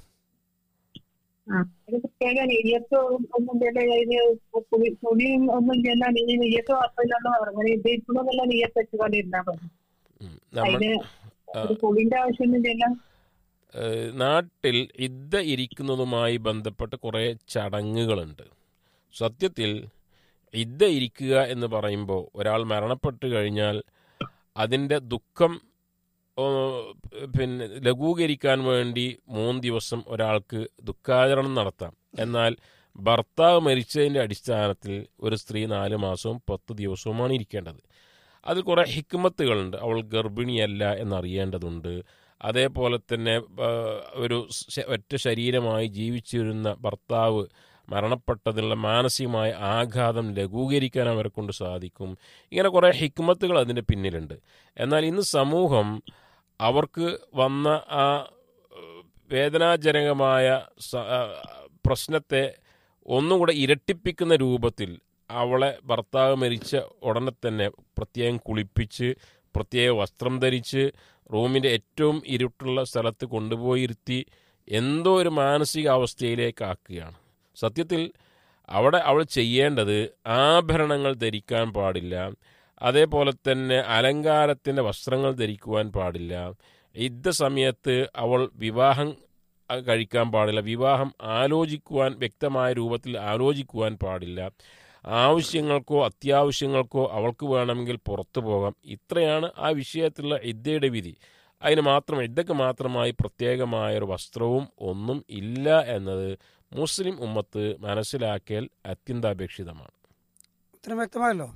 ആ ഇത് പ്രത്യേക നെയ്യത്ത് ഒന്നുമില്ലല്ലോ അതിന് പുളി പുളിയും ഒന്നുമില്ലല്ലോ നീ നെയ്യത്ത് മാത്രമില്ലെന്ന് പറഞ്ഞു ഇത് ഇപ്പോഴൊന്നല്ല നെയ്യത്ത് വെച്ചുകൊണ്ട് ഇരുന്നാ മതി ഉം. നമ്മൾ അതിന് ആ, ഒരു പുളിന്റെ ആവശ്യമൊന്നുമില്ലല്ലോ ഏഹ്, നാട്ടിൽ ഇദ്ദ ഇരിക്കുന്നതുമായി ബന്ധപ്പെട്ട് കുറേ ചടങ്ങുകളുണ്ട് സത്യത്തിൽ ഇദ്ദ ഇരിക്കുക എന്ന് പറയുമ്പോൾ ഒരാൾ മരണപ്പെട്ട് കഴിഞ്ഞാൽ അതിൻ്റെ ദുഃഖം ഓ, പിന്നെ ലഘൂകരിക്കാൻ വേണ്ടി മൂന്ന് ദിവസം ഒരാൾക്ക് ദുഃഖാചരണം നടത്താം എന്നാൽ ഭർത്താവ് മരിച്ചതിൻ്റെ അടിസ്ഥാനത്തിൽ ഒരു സ്ത്രീ നാല് മാസവും പത്ത് ദിവസവുമാണ് ഇരിക്കേണ്ടത് അതിൽ കുറേ ഹിക്മത്തുകളുണ്ട് അവൾ ഗർഭിണിയല്ല എന്നറിയേണ്ടതുണ്ട് അതേപോലെ തന്നെ ആ, ഒരു ശ- ഒറ്റ ശരീരമായി ജീവിച്ചിരുന്ന ഭർത്താവ് മരണപ്പെട്ടതിനുള്ള മാനസികമായ ആഘാതം ലഘൂകരിക്കാൻ അവരെ കൊണ്ട് സാധിക്കും ഇങ്ങനെ കുറേ ഹിക്മത്തുകൾ അതിൻ്റെ പിന്നിലുണ്ട് എന്നാൽ ഇന്ന് സമൂഹം അവർക്ക് വന്ന ആ ഏഹ്, വേദനാജനകമായ സ- ആ, പ്രശ്നത്തെ ഒന്നുകൂടെ ഇരട്ടിപ്പിക്കുന്ന രൂപത്തിൽ അവളെ ഭർത്താവ് മരിച്ച ഉടനെ തന്നെ പ്രത്യേകം കുളിപ്പിച്ച് പ്രത്യേക വസ്ത്രം ധരിച്ച് റൂമിൻ്റെ ഏറ്റവും ഇരുട്ടുള്ള സ്ഥലത്ത് കൊണ്ടുപോയിരുത്തി എന്തോ ഒരു മാനസിക അവസ്ഥയിലേക്ക് ആക്കുകയാണ് സത്യത്തിൽ അവിടെ അവൾ ചെയ്യേണ്ടത് ആഭരണങ്ങൾ ധരിക്കാൻ പാടില്ല അതേപോലെ തന്നെ അലങ്കാരത്തിൻ്റെ വസ്ത്രങ്ങൾ ധരിക്കുവാൻ പാടില്ല യുദ്ധ സമയത്ത് അവൾ വിവാഹം അഹ് കഴിക്കാൻ പാടില്ല വിവാഹം ആലോചിക്കുവാൻ വ്യക്തമായ രൂപത്തിൽ ആലോചിക്കുവാൻ പാടില്ല ആവശ്യങ്ങൾക്കോ അത്യാവശ്യങ്ങൾക്കോ അവൾക്ക് വേണമെങ്കിൽ പുറത്തു പോകാം ഇത്രയാണ് ആ വിഷയത്തിലുള്ള ഇദ്ദയുടെ വിധി അതിന് മാത്രം ഇദ്ദക്ക് മാത്രമായി പ്രത്യേകമായ ഒരു വസ്ത്രവും ഒന്നും ഇല്ല എന്നത് മുസ്ലിം ഉമ്മത്ത് മനസ്സിലാക്കിയാൽ അത്യന്താപേക്ഷിതമാണ് ഉത്തരം വ്യക്തമായല്ലോ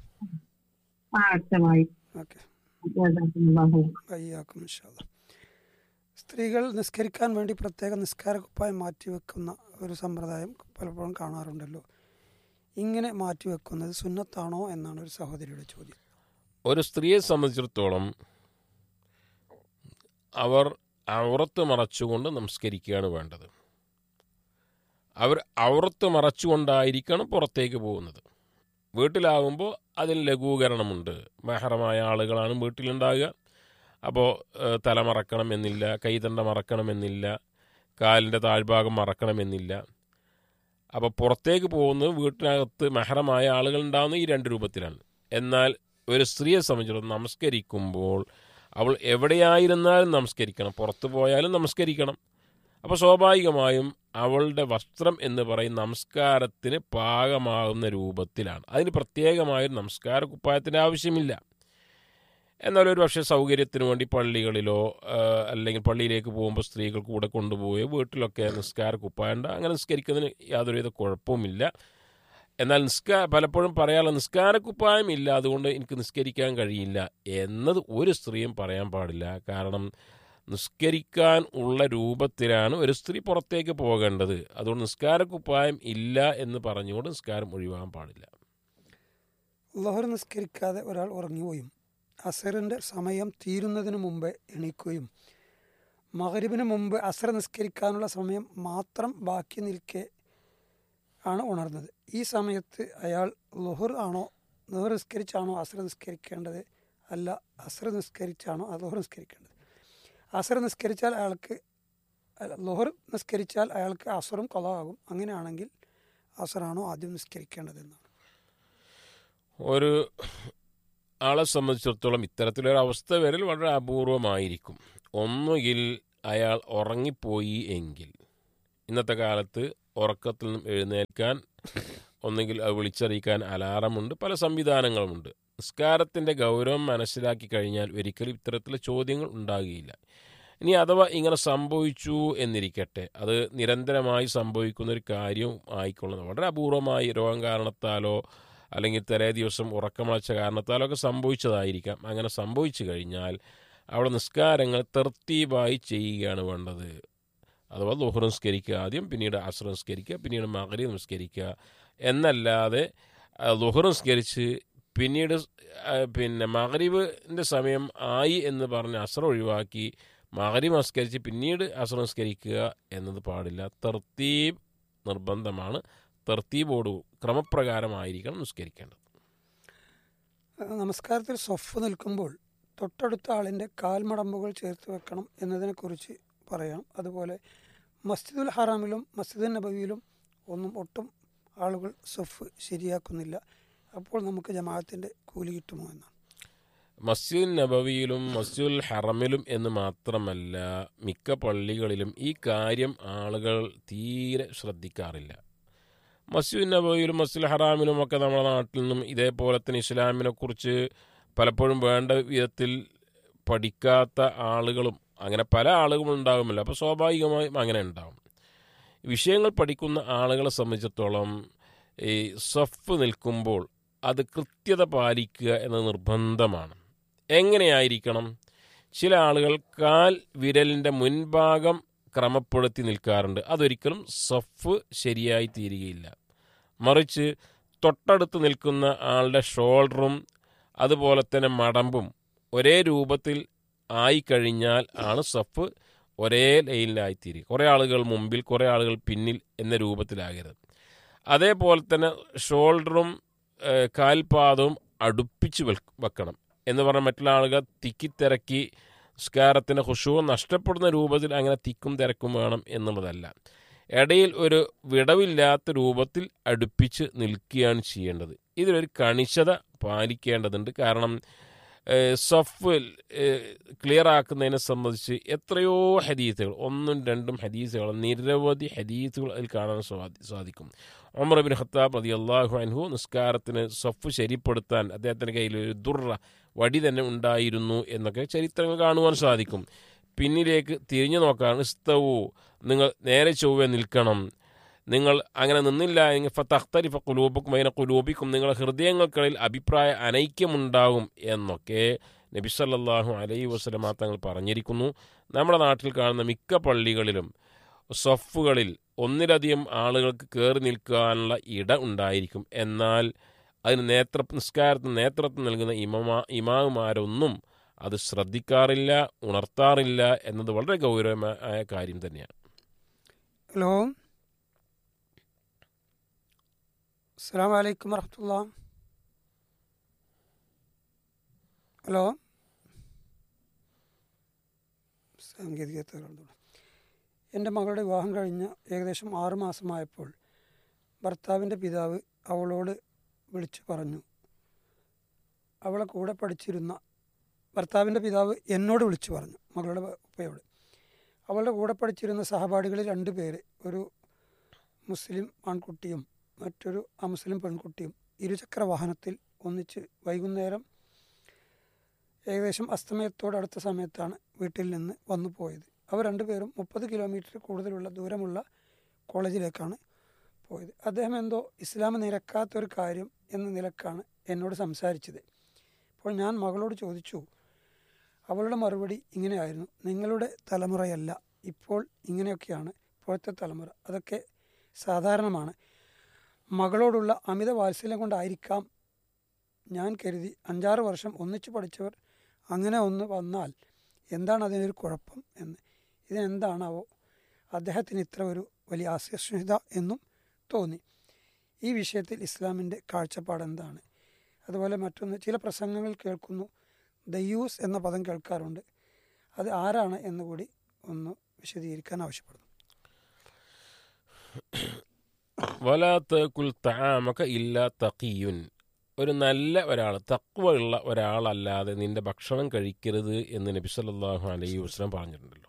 ആ വ്യക്തമായി ഓക്കെ ജസാക്കുമുല്ലാഹു. വയ്യാക്കും ഇൻഷാല്ല സ്ത്രീകൾ നിസ്കരിക്കാൻ വേണ്ടി പ്രത്യേക നിസ്കാര കുപ്പായം മാറ്റിവെക്കുന്ന ഒരു സമ്പ്രദായം പലപ്പോഴും കാണാറുണ്ടല്ലോ ഇങ്ങനെ മാറ്റിവെക്കുന്നത് സുന്നത്താണോ എന്നാണ് ഒരു സഹോദരിയുടെ ചോദ്യം ഒരു സ്ത്രീയെ സംബന്ധിച്ചിടത്തോളം അവർ ഔറത്ത് മറച്ചുകൊണ്ട് നമസ്കരിക്കുകയാണ് വേണ്ടത് അവർ ഔറത്ത് മറച്ചുകൊണ്ടായിരിക്കണം പുറത്തേക്ക് പോകുന്നത് വീട്ടിലാകുമ്പോൾ അതിൽ ലഘൂകരണമുണ്ട് മെഹറമായ ആളുകളാണ് വീട്ടിലുണ്ടാകുക അപ്പോൾ ഏഹ്, തല മറക്കണമെന്നില്ല കൈതണ്ട മറക്കണമെന്നില്ല കാലിൻ്റെ താഴ്ഭാഗം മറക്കണമെന്നില്ല അപ്പോൾ പുറത്തേക്ക് പോകുന്നത് വീട്ടിനകത്ത് മെഹറമായ ആളുകൾ ഉണ്ടാകുന്ന ഈ രണ്ട് രൂപത്തിലാണ് എന്നാൽ ഒരു സ്ത്രീയെ സംബന്ധിച്ചിടത്തോളം നമസ്കരിക്കുമ്പോൾ അവൾ എവിടെയായിരുന്നാലും നമസ്കരിക്കണം പുറത്തു പോയാലും നമസ്കരിക്കണം അപ്പോൾ സ്വാഭാവികമായും അവളുടെ വസ്ത്രം എന്ന് പറയും നമസ്കാരത്തിന് പാകമാകുന്ന രൂപത്തിലാണ് അതിന് പ്രത്യേകമായൊരു നമസ്കാര കുപ്പായത്തിൻ്റെ ആവശ്യമില്ല എന്നാൽ ഒരു പക്ഷേ സൗകര്യത്തിന് വേണ്ടി പള്ളികളിലോ ആ, അല്ലെങ്കിൽ പള്ളിയിലേക്ക് പോകുമ്പോൾ സ്ത്രീകൾ കൂടെ കൊണ്ടുപോയി വീട്ടിലൊക്കെ നിസ്കാര കുപ്പായുണ്ട് അങ്ങനെ നിസ്കരിക്കുന്നതിന് യാതൊരുവിധ കുഴപ്പവുമില്ല എന്നാൽ നിസ്കാ പലപ്പോഴും പറയാനുള്ള നിസ്കാര കുപ്പായം ഇല്ല അതുകൊണ്ട് എനിക്ക് നിസ്കരിക്കാൻ കഴിയില്ല എന്നത് ഒരു സ്ത്രീയും പറയാൻ പാടില്ല കാരണം നിസ്കരിക്കാൻ ഉള്ള രൂപത്തിലാണ് ഒരു സ്ത്രീ പുറത്തേക്ക് പോകേണ്ടത് അതുകൊണ്ട് നിസ്കാര കുപ്പായം ഇല്ല എന്ന് പറഞ്ഞുകൊണ്ട് നിസ്കാരം ഒഴിവാകാൻ പാടില്ല ലഹർ നിസ്കരിക്കാതെ ഒരാൾ ഉറങ്ങിപ്പോയും അസറിൻ്റെ സമയം തീരുന്നതിന് മുമ്പ് എണീക്കുകയും മകരിബിന് മുമ്പ് അസർ നിസ്കരിക്കാനുള്ള സമയം മാത്രം ബാക്കി നിൽക്കെ ആണ് ഉണർന്നത് ഈ സമയത്ത് അയാൾ ലുഹർ ആണോ ലുഹർ നിസ്കരിച്ചാണോ അസർ നിസ്കരിക്കേണ്ടത് അല്ല അസർ നിസ്കരിച്ചാണോ ആ ലുഹർ നിസ്കരിക്കേണ്ടത് അസർ നിസ്കരിച്ചാൽ അയാൾക്ക് അല്ല, ലുഹർ നിസ്കരിച്ചാൽ അയാൾക്ക് അസറും കൊലമാകും അങ്ങനെയാണെങ്കിൽ അസറാണോ ആദ്യം നിസ്കരിക്കേണ്ടതെന്നാണ് ഒരു ആളെ സംബന്ധിച്ചിടത്തോളം ഇത്തരത്തിലൊരു അവസ്ഥ വരൽ വളരെ അപൂർവമായിരിക്കും ഒന്നുകിൽ അയാൾ ഉറങ്ങിപ്പോയി എങ്കിൽ ഇന്നത്തെ കാലത്ത് ഉറക്കത്തിൽ നിന്നും എഴുന്നേൽക്കാൻ ഒന്നുകിൽ അത് വിളിച്ചറിയിക്കാൻ അലാറമുണ്ട് പല സംവിധാനങ്ങളുമുണ്ട് നിസ്കാരത്തിൻ്റെ ഗൗരവം മനസ്സിലാക്കി കഴിഞ്ഞാൽ ഒരിക്കലും ഇത്തരത്തിലുള്ള ചോദ്യങ്ങൾ ഉണ്ടാകുകയില്ല ഇനി അഥവാ ഇങ്ങനെ സംഭവിച്ചു എന്നിരിക്കട്ടെ അത് നിരന്തരമായി സംഭവിക്കുന്ന ഒരു കാര്യം ആയിക്കൊള്ളുന്നത് വളരെ അപൂർവമായി രോഗം കാരണത്താലോ അല്ലെങ്കിൽ തലേ ദിവസം ഉറക്കമളച്ച കാരണത്താലോ ഒക്കെ സംഭവിച്ചതായിരിക്കാം അങ്ങനെ സംഭവിച്ചു കഴിഞ്ഞാൽ അവിടെ നിസ്കാരങ്ങൾ തെർത്തീബായി ചെയ്യുകയാണ് വേണ്ടത് അഥവാ ലുഹർ നിസ്കരിക്കുക ആദ്യം പിന്നീട് അസ്ര നിസ്കരിക്കുക പിന്നീട് മകരി നിസ്കരിക്കുക എന്നല്ലാതെ ലുഹർ നിസ്കരിച്ച് പിന്നീട് ആ, പിന്നെ മകരീബിൻ്റെ സമയം ആയി എന്ന് പറഞ്ഞ് അസ്ര ഒഴിവാക്കി മകരി നമസ്കരിച്ച് പിന്നീട് അസ്ര നിസ്കരിക്കുക എന്നത് പാടില്ല തർത്തീബ് നിർബന്ധമാണ് തർത്തീബോട് ക്രമപ്രകാരമായിരിക്കണം നിസ്കരിക്കേണ്ടത് നമസ്കാരത്തിൽ സ്വഫ് നിൽക്കുമ്പോൾ തൊട്ടടുത്ത ആളിൻ്റെ കാൽമടമ്പുകൾ ചേർത്ത് വെക്കണം എന്നതിനെക്കുറിച്ച് പറയാം അതുപോലെ മസ്ജിദുൽ ഹറാമിലും മസ്ജിദുൽ നബവിയിലും ഒന്നും ഒട്ടും ആളുകൾ സ്വഫ് ശരിയാക്കുന്നില്ല അപ്പോൾ നമുക്ക് ജമാഅത്തിൻ്റെ കൂലി കിട്ടുമോ എന്നാണ് മസ്ജിദ് നബവിയിലും മസ്ജിദുൽ ഹറമിലും എന്ന് മാത്രമല്ല മിക്ക പള്ളികളിലും ഈ കാര്യം ആളുകൾ തീരെ ശ്രദ്ധിക്കാറില്ല മസ്ജിദ് നബവിയിലും മസ്ജിദുൽ ഹറാമിലും ഒക്കെ നമ്മുടെ നാട്ടിൽ നിന്നും ഇതേപോലെ തന്നെ ഇസ്ലാമിനെ കുറിച്ച് പലപ്പോഴും വേണ്ട വിധത്തിൽ പഠിക്കാത്ത ആളുകളും അങ്ങനെ പല ആളുകളും ഉണ്ടാകുമല്ലോ അപ്പോൾ സ്വാഭാവികമായും അങ്ങനെ ഉണ്ടാകും വിഷയങ്ങൾ പഠിക്കുന്ന ആളുകളെ സംബന്ധിച്ചിടത്തോളം ഈ സഫ് നിൽക്കുമ്പോൾ അത് കൃത്യത പാലിക്കുക എന്നത് നിർബന്ധമാണ് എങ്ങനെയായിരിക്കണം ചില ആളുകൾ കാൽ വിരലിൻ്റെ മുൻഭാഗം ക്രമപ്പെടുത്തി നിൽക്കാറുണ്ട് അതൊരിക്കലും സഫ് ശരിയായി തീരുകയില്ല മറിച്ച് തൊട്ടടുത്ത് നിൽക്കുന്ന ആളുടെ ഷോൾഡറും അതുപോലെ തന്നെ മടമ്പും ഒരേ രൂപത്തിൽ ആയിക്കഴിഞ്ഞാൽ ആണ് സഫ് ഒരേ ലൈനിലായിത്തീരുക കുറേ ആളുകൾ മുമ്പിൽ കുറേ ആളുകൾ പിന്നിൽ എന്ന രൂപത്തിലാകരുത് അതേപോലെ തന്നെ ഷോൾഡറും ഏഹ്, കാൽപാദവും അടുപ്പിച്ച് വെൽ- വെക്കണം എന്ന് പറഞ്ഞാൽ മറ്റുള്ള ആളുകൾ തിക്കിത്തിരക്കി സ്കാരത്തിൻ്റെ ഹുഷു നഷ്ടപ്പെടുന്ന രൂപത്തിൽ അങ്ങനെ തിക്കും തിരക്കും വേണം എന്നുള്ളതല്ല ഇടയിൽ ഒരു വിടവില്ലാത്ത രൂപത്തിൽ അടുപ്പിച്ച് നിൽക്കുകയാണ് ചെയ്യേണ്ടത് ഇതിലൊരു കണിശത പാലിക്കേണ്ടതുണ്ട് കാരണം ഏഹ്, സഫ് ക്ലിയർ ആക്കുന്നതിനെ സംബന്ധിച്ച് എത്രയോ ഹദീസുകൾ ഒന്നും രണ്ടും ഹദീസുകൾ നിരവധി ഹദീസുകൾ അതിൽ കാണാൻ സ്വാധി- സാധിക്കും ഒമർ ബിൻ ഖത്താബ് റതി അള്ളാഹു അൻഹു നിസ്കാരത്തിന് സഫ് ശരിപ്പെടുത്താൻ അദ്ദേഹത്തിൻ്റെ കയ്യിൽ ഒരു ദുർറ വടി തന്നെ ഉണ്ടായിരുന്നു എന്നൊക്കെ ചരിത്രങ്ങൾ കാണുവാൻ സാധിക്കും പിന്നിലേക്ക് തിരിഞ്ഞു നോക്കാൻ ഇസ്തവു നിങ്ങൾ നേരെ ചൊവ്വെ നിൽക്കണം നിങ്ങൾ അങ്ങനെ നിന്നില്ല എങ്കിൽ ഫത്തഖ്തരിഫ കുലൂബുക്കും അതിനെ കുലൂബിക്കും നിങ്ങളുടെ ഹൃദയങ്ങൾക്കിടയിൽ അഭിപ്രായ അനൈക്യമുണ്ടാകും എന്നൊക്കെ നബി സല്ലല്ലാഹു അലൈഹി വസല്ലമ തങ്ങൾ പറഞ്ഞിരിക്കുന്നു നമ്മുടെ നാട്ടിൽ കാണുന്ന മിക്ക പള്ളികളിലും സഫുകളിൽ ഒന്നിലധികം ആളുകൾക്ക് കയറി നിൽക്കാനുള്ള ഇട ഉണ്ടായിരിക്കും എന്നാൽ അതിന് നേത്ര നിസ്കാരത്തിന് നേതൃത്വം നൽകുന്ന ഇമമാ ഇമാമുമാരൊന്നും അത് ശ്രദ്ധിക്കാറില്ല ഉണർത്താറില്ല എന്നത് വളരെ ഗൗരവമായ കാര്യം തന്നെയാണ് ഹലോ അസ്സാം വലൈക്കും വറഹമുല്ല ഹലോ സാങ്കേതിക തകരാറുണ്ട് എൻ്റെ മകളുടെ വിവാഹം കഴിഞ്ഞ് ഏകദേശം ആറ് മാസമായപ്പോൾ ഭർത്താവിൻ്റെ പിതാവ് അവളോട് വിളിച്ചു പറഞ്ഞു അവളെ കൂടെ പഠിച്ചിരുന്ന ഭർത്താവിൻ്റെ പിതാവ് എന്നോട് വിളിച്ചു പറഞ്ഞു മകളുടെ ഉപ്പയോട് അവളുടെ കൂടെ പഠിച്ചിരുന്ന സഹപാഠികളിൽ രണ്ട് പേര് ഒരു മുസ്ലിം ആൺകുട്ടിയും മറ്റൊരു അമുസ്ലിം പെൺകുട്ടിയും ഇരുചക്ര വാഹനത്തിൽ ഒന്നിച്ച് വൈകുന്നേരം ഏകദേശം അസ്തമയത്തോടടുത്ത സമയത്താണ് വീട്ടിൽ നിന്ന് വന്നു പോയത് അവർ രണ്ടുപേരും മുപ്പത് കിലോമീറ്റർ കൂടുതലുള്ള ദൂരമുള്ള കോളേജിലേക്കാണ് പോയത് അദ്ദേഹം എന്തോ ഇസ്ലാം നിരക്കാത്തൊരു കാര്യം എന്ന നിലക്കാണ് എന്നോട് സംസാരിച്ചത് അപ്പോൾ ഞാൻ മകളോട് ചോദിച്ചു അവളുടെ മറുപടി ഇങ്ങനെയായിരുന്നു നിങ്ങളുടെ തലമുറയല്ല ഇപ്പോൾ ഇങ്ങനെയൊക്കെയാണ് ഇപ്പോഴത്തെ തലമുറ അതൊക്കെ സാധാരണമാണ് മകളോടുള്ള അമിത വാത്സല്യം കൊണ്ടായിരിക്കാം ഞാൻ കരുതി അഞ്ചാറ് വർഷം ഒന്നിച്ചു പഠിച്ചവർ അങ്ങനെ ഒന്ന് വന്നാൽ എന്താണ് അതിനൊരു കുഴപ്പം എന്ന് ഇതിനെന്താണാവോ അദ്ദേഹത്തിന് ഇത്ര ഒരു വലിയ അസഹിഷ്ണുത എന്നും തോന്നി ഈ വിഷയത്തിൽ ഇസ്ലാമിൻ്റെ കാഴ്ചപ്പാട് എന്താണ് അതുപോലെ മറ്റൊന്ന് ചില പ്രസംഗങ്ങൾ കേൾക്കുന്നു ദയ്യൂസ് എന്ന പദം കേൾക്കാറുണ്ട് അത് ആരാണ് എന്നുകൂടി ഒന്ന് വിശദീകരിക്കാൻ ആവശ്യപ്പെടുന്നു വലാ തകുൽ തആമക ഇല്ലാ തഖിയുൻ ഒരു നല്ല ഒരാൾ തക്വ ഉള്ള ഒരാളല്ലാതെ നിന്റെ ഭക്ഷണം കഴിക്കരുത് എന്ന് നബി സല്ലല്ലാഹു അലൈഹി വസ്ലം പറഞ്ഞിട്ടുണ്ടല്ലോ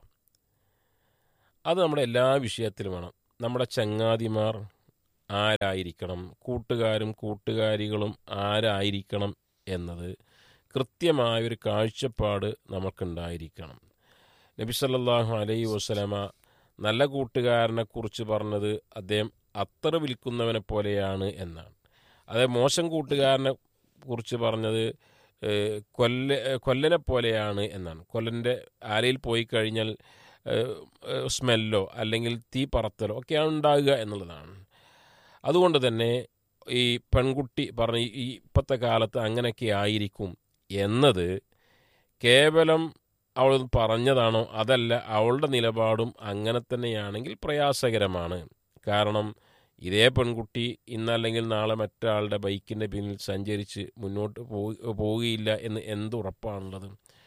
അത് നമ്മുടെ എല്ലാ വിഷയത്തിലും വേണം നമ്മുടെ ചങ്ങാതിമാർ ആരായിരിക്കണം കൂട്ടുകാരും കൂട്ടുകാരികളും ആരായിരിക്കണം എന്നത് കൃത്യമായൊരു കാഴ്ചപ്പാട് നമുക്കുണ്ടായിരിക്കണം നബി സല്ലല്ലാഹു അലൈഹി വസ്ലമ നല്ല കൂട്ടുകാരനെ കുറിച്ച് പറഞ്ഞത് അദ്ദേഹം അത്തറ് വിൽക്കുന്നവനെ പോലെയാണ് എന്നാണ് അതേ മോശം കൂട്ടുകാരനെ കുറിച്ച് പറഞ്ഞത് ഏഹ്, കൊല്ല ഏഹ്, കൊല്ലനെ പോലെയാണ് എന്നാണ് കൊല്ലൻ്റെ ആലയിൽ പോയി കഴിഞ്ഞാൽ ഏഹ്, ഏഹ്, സ്മെല്ലോ അല്ലെങ്കിൽ തീ പറത്തലോ ഒക്കെയാണ് ഉണ്ടാകുക എന്നുള്ളതാണ് അതുകൊണ്ട് തന്നെ ഈ പെൺകുട്ടി പറഞ്ഞ ഈ- ഈ ഇപ്പോഴത്തെ കാലത്ത് അങ്ങനെയൊക്കെ ആയിരിക്കും എന്നത് കേവലം അവൾ പറഞ്ഞതാണോ അതല്ല അവളുടെ നിലപാടും അങ്ങനെ തന്നെയാണെങ്കിൽ പ്രയാസകരമാണ് കാരണം ഇതേ പെൺകുട്ടി ഇന്നല്ലെങ്കിൽ നാളെ മറ്റൊരാളുടെ ബൈക്കിൻ്റെ പിന്നിൽ സഞ്ചരിച്ച് മുന്നോട്ട് പോയി പോവുകയില്ല എന്ന് എന്ത് ഉറപ്പാണുള്ളത്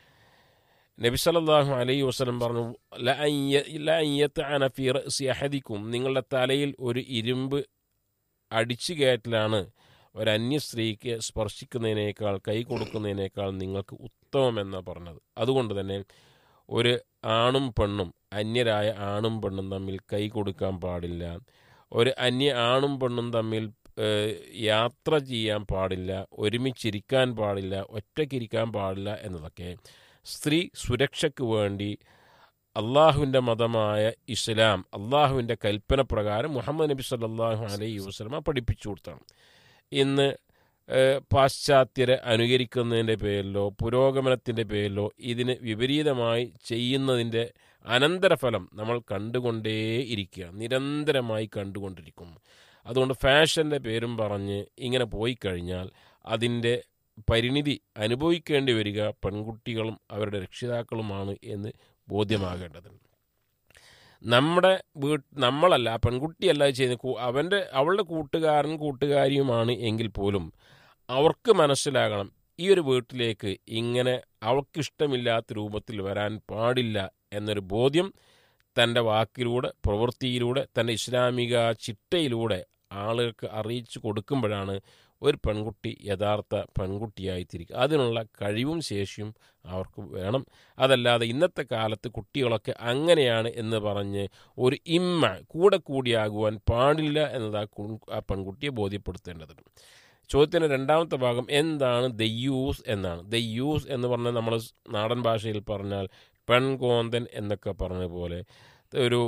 നബി സല്ലല്ലാഹു അലൈഹി വസല്ലം പറഞ്ഞു "ല അൻ യ- ല അൻ യത്അന ഫീ റഅസി അഹദിക്കും നിങ്ങളുടെ തലയിൽ ഒരു ഇരുമ്പ് അടിച്ചു കയറ്റലാണ് ഒരന്യ സ്ത്രീക്ക് സ്പർശിക്കുന്നതിനേക്കാൾ കൈ കൊടുക്കുന്നതിനേക്കാൾ നിങ്ങൾക്ക് ഉത്തമമെന്നാണ് പറഞ്ഞത് അതുകൊണ്ട് തന്നെ ഒരു ആണും പെണ്ണും അന്യരായ ആണും പെണ്ണും തമ്മിൽ കൈ കൊടുക്കാൻ പാടില്ല ഒരു അന്യ ആണും പെണ്ണും തമ്മിൽ ഏഹ്, യാത്ര ചെയ്യാൻ പാടില്ല ഒരുമിച്ചിരിക്കാൻ പാടില്ല ഒറ്റയ്ക്കിരിക്കാൻ പാടില്ല എന്നതൊക്കെ സ്ത്രീ സുരക്ഷയ്ക്ക് വേണ്ടി അള്ളാഹുവിൻ്റെ മതമായ ഇസ്ലാം അള്ളാഹുവിൻ്റെ കൽപ്പന പ്രകാരം മുഹമ്മദ് നബി സല്ലല്ലാഹു അലൈഹി വസല്ലമ പഠിപ്പിച്ചു കൊടുത്താണ് ഇന്ന് ഏഹ്, പാശ്ചാത്യരെ അനുകരിക്കുന്നതിൻ്റെ പേരിലോ പുരോഗമനത്തിൻ്റെ പേരിലോ ഇതിന് വിപരീതമായി ചെയ്യുന്നതിൻ്റെ അനന്തരഫലം നമ്മൾ കണ്ടുകൊണ്ടേയിരിക്കുക നിരന്തരമായി കണ്ടുകൊണ്ടിരിക്കുന്നു അതുകൊണ്ട് ഫാഷൻ്റെ പേരും പറഞ്ഞ് ഇങ്ങനെ പോയി കഴിഞ്ഞാൽ അതിൻ്റെ പരിണിതി അനുഭവിക്കേണ്ടി വരിക പെൺകുട്ടികളും അവരുടെ രക്ഷിതാക്കളുമാണ് എന്ന് ബോധ്യമാകേണ്ടതുണ്ട് നമ്മുടെ വീട്ട് നമ്മളല്ല ആ പെൺകുട്ടിയല്ല ഇത് ചെയ്യുന്നത് കൂ- അവൻ്റെ അവളുടെ കൂട്ടുകാരൻ കൂട്ടുകാരിയുമാണ് എങ്കിൽ പോലും അവർക്ക് മനസ്സിലാകണം ഈ ഒരു വീട്ടിലേക്ക് ഇങ്ങനെ അവൾക്കിഷ്ടമില്ലാത്ത രൂപത്തിൽ വരാൻ പാടില്ല എന്നൊരു ബോധ്യം തൻ്റെ വാക്കിലൂടെ പ്രവൃത്തിയിലൂടെ തൻ്റെ ഇസ്ലാമിക ചിട്ടയിലൂടെ ആളുകൾക്ക് അറിയിച്ചു കൊടുക്കുമ്പോഴാണ് ഒരു പെൺകുട്ടി യഥാർത്ഥ പെൺകുട്ടിയായി തിരിക്കുക അതിനുള്ള കഴിവും ശേഷിയും അവർക്ക് വേണം അതല്ലാതെ ഇന്നത്തെ കാലത്ത് കുട്ടികളൊക്കെ അങ്ങനെയാണ് എന്ന് പറഞ്ഞ് ഒരു ഇമ്മ കൂടെ കൂടിയാകുവാൻ പാടില്ല എന്നത് ആ കു- ആ പെൺകുട്ടിയെ ബോധ്യപ്പെടുത്തേണ്ടതുണ്ട് ചോദ്യത്തിൻ്റെ രണ്ടാമത്തെ ഭാഗം എന്താണ് ദയ്യൂസ് എന്നാണ് ദയ്യൂസ് എന്ന് പറഞ്ഞാൽ നമ്മൾ നാടൻ ഭാഷയിൽ പറഞ്ഞാൽ പെൺകോന്തൻ എന്നൊക്കെ പറഞ്ഞ പോലെ ഒരു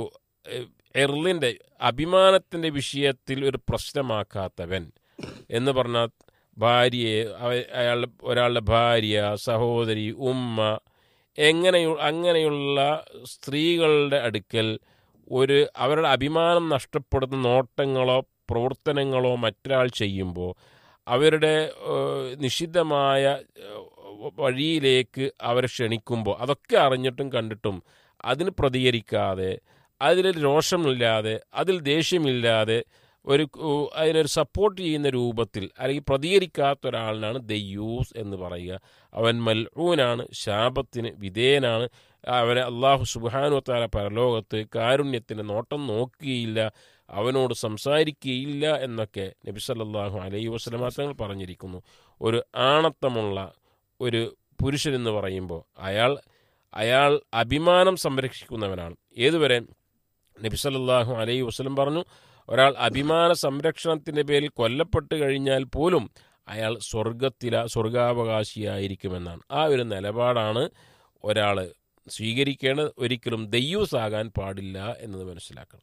എർലിൻ്റെ അഭിമാനത്തിൻ്റെ വിഷയത്തിൽ ഒരു പ്രശ്നമാക്കാത്തവൻ എന്ന് പറഞ്ഞാൽ ഭാര്യയെ അവ- അയാളുടെ ഒരാളുടെ ഭാര്യ സഹോദരി ഉമ്മ എങ്ങനെയു അങ്ങനെയുള്ള സ്ത്രീകളുടെ അടുക്കൽ ഒരു അവരുടെ അഭിമാനം നഷ്ടപ്പെടുന്ന നോട്ടങ്ങളോ പ്രവർത്തനങ്ങളോ മറ്റൊരാൾ ചെയ്യുമ്പോൾ അവരുടെ ഏഹ്, നിഷിദ്ധമായ ഏഹ്, വഴിയിലേക്ക് അവരെ ക്ഷണിക്കുമ്പോൾ അതൊക്കെ അറിഞ്ഞിട്ടും കണ്ടിട്ടും അതിന് പ്രതികരിക്കാതെ അതിൽ രോഷമില്ലാതെ അതിൽ ദേഷ്യമില്ലാതെ ഒരു കു- അതിനൊരു സപ്പോർട്ട് ചെയ്യുന്ന രൂപത്തിൽ അല്ലെങ്കിൽ പ്രതികരിക്കാത്ത ഒരാളിനാണ് ദയ്യൂസ് എന്ന് പറയുക അവൻ മൽഊനാണ് ശാപത്തിന് വിധേയനാണ് അവനെ അള്ളാഹു സുബാനുത്താല പരലോകത്ത് കാരുണ്യത്തിൻ്റെ നോട്ടം നോക്കുകയില്ല അവനോട് സംസാരിക്കുകയില്ല എന്നൊക്കെ നബി സല്ലല്ലാഹു അലൈഹി വസല്ലമ തങ്ങൾ പറഞ്ഞിരിക്കുന്നു ഒരു ആണത്തമുള്ള ഒരു പുരുഷൻ എന്ന് പറയുമ്പോൾ അയാൾ അയാൾ അഭിമാനം സംരക്ഷിക്കുന്നവനാണ് ഏതുവരെ നബി സല്ലല്ലാഹു അലൈഹി വസല്ലം പറഞ്ഞു ഒരാൾ അഭിമാന സംരക്ഷണത്തിൻ്റെ പേരിൽ കൊല്ലപ്പെട്ട് കഴിഞ്ഞാൽ പോലും അയാൾ സ്വർഗത്തില സ്വർഗാവകാശിയായിരിക്കുമെന്നാണ് ആ ഒരു നിലപാടാണ് ഒരാൾ സ്വീകരിക്കേണ്ടത് ഒരിക്കലും ദയ്യൂസ് ആകാൻ പാടില്ല എന്നത് മനസ്സിലാക്കണം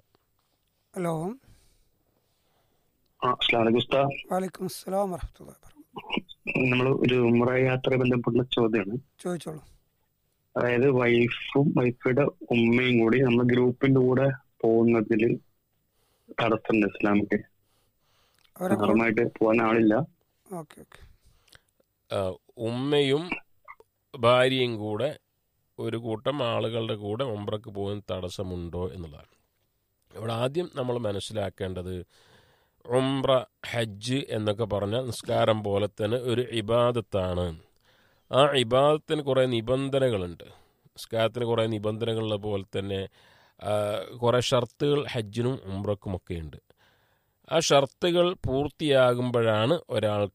ഹലോ ആ അസ്ലാം ഉസ്താദ് വാലിക്കും അസ്സലാം വറഹമത്തുള്ള നമ്മൾ ഒരു ഉമ്ര യാത്രയെ ബന്ധപ്പെട്ട ചോദ്യമാണ് ചോദിച്ചോളൂ അതായത് വൈഫും വൈഫയുടെ ഉമ്മയും കൂടി നമ്മൾ ഗ്രൂപ്പിന്റെ കൂടെ പോകുന്നതിൽ തടസ്സമുണ്ട് ഇസ്ലാമിക്ക് അവരെ മഹറമായിട്ട് പോകാൻ ആളില്ല ഓക്കെ ഓക്കെ ആ, ഉമ്മയും ഭാര്യയും കൂടെ ഒരു കൂട്ടം ആളുകളുടെ കൂടെ ഉംറക്ക് പോകുന്ന തടസ്സമുണ്ടോ എന്നുള്ളതാണ് ഇവിടെ ആദ്യം നമ്മൾ മനസ്സിലാക്കേണ്ടത് ഉംറ ഹജ്ജ് എന്നൊക്കെ പറഞ്ഞ നിസ്കാരം പോലെ തന്നെ ഒരു ഇബാദത്താണ് ആ ഇബാദത്തിന് കുറേ നിബന്ധനകളുണ്ട് നിസ്കാരത്തിന് കുറേ നിബന്ധനകളുള്ള പോലെ തന്നെ ആ, കുറേ ഷർത്തുകൾ ഹജ്ജിനും ഉംറക്കുമൊക്കെ ഉണ്ട് ആ ഷർത്തുകൾ പൂർത്തിയാകുമ്പോഴാണ് ഒരാൾക്ക്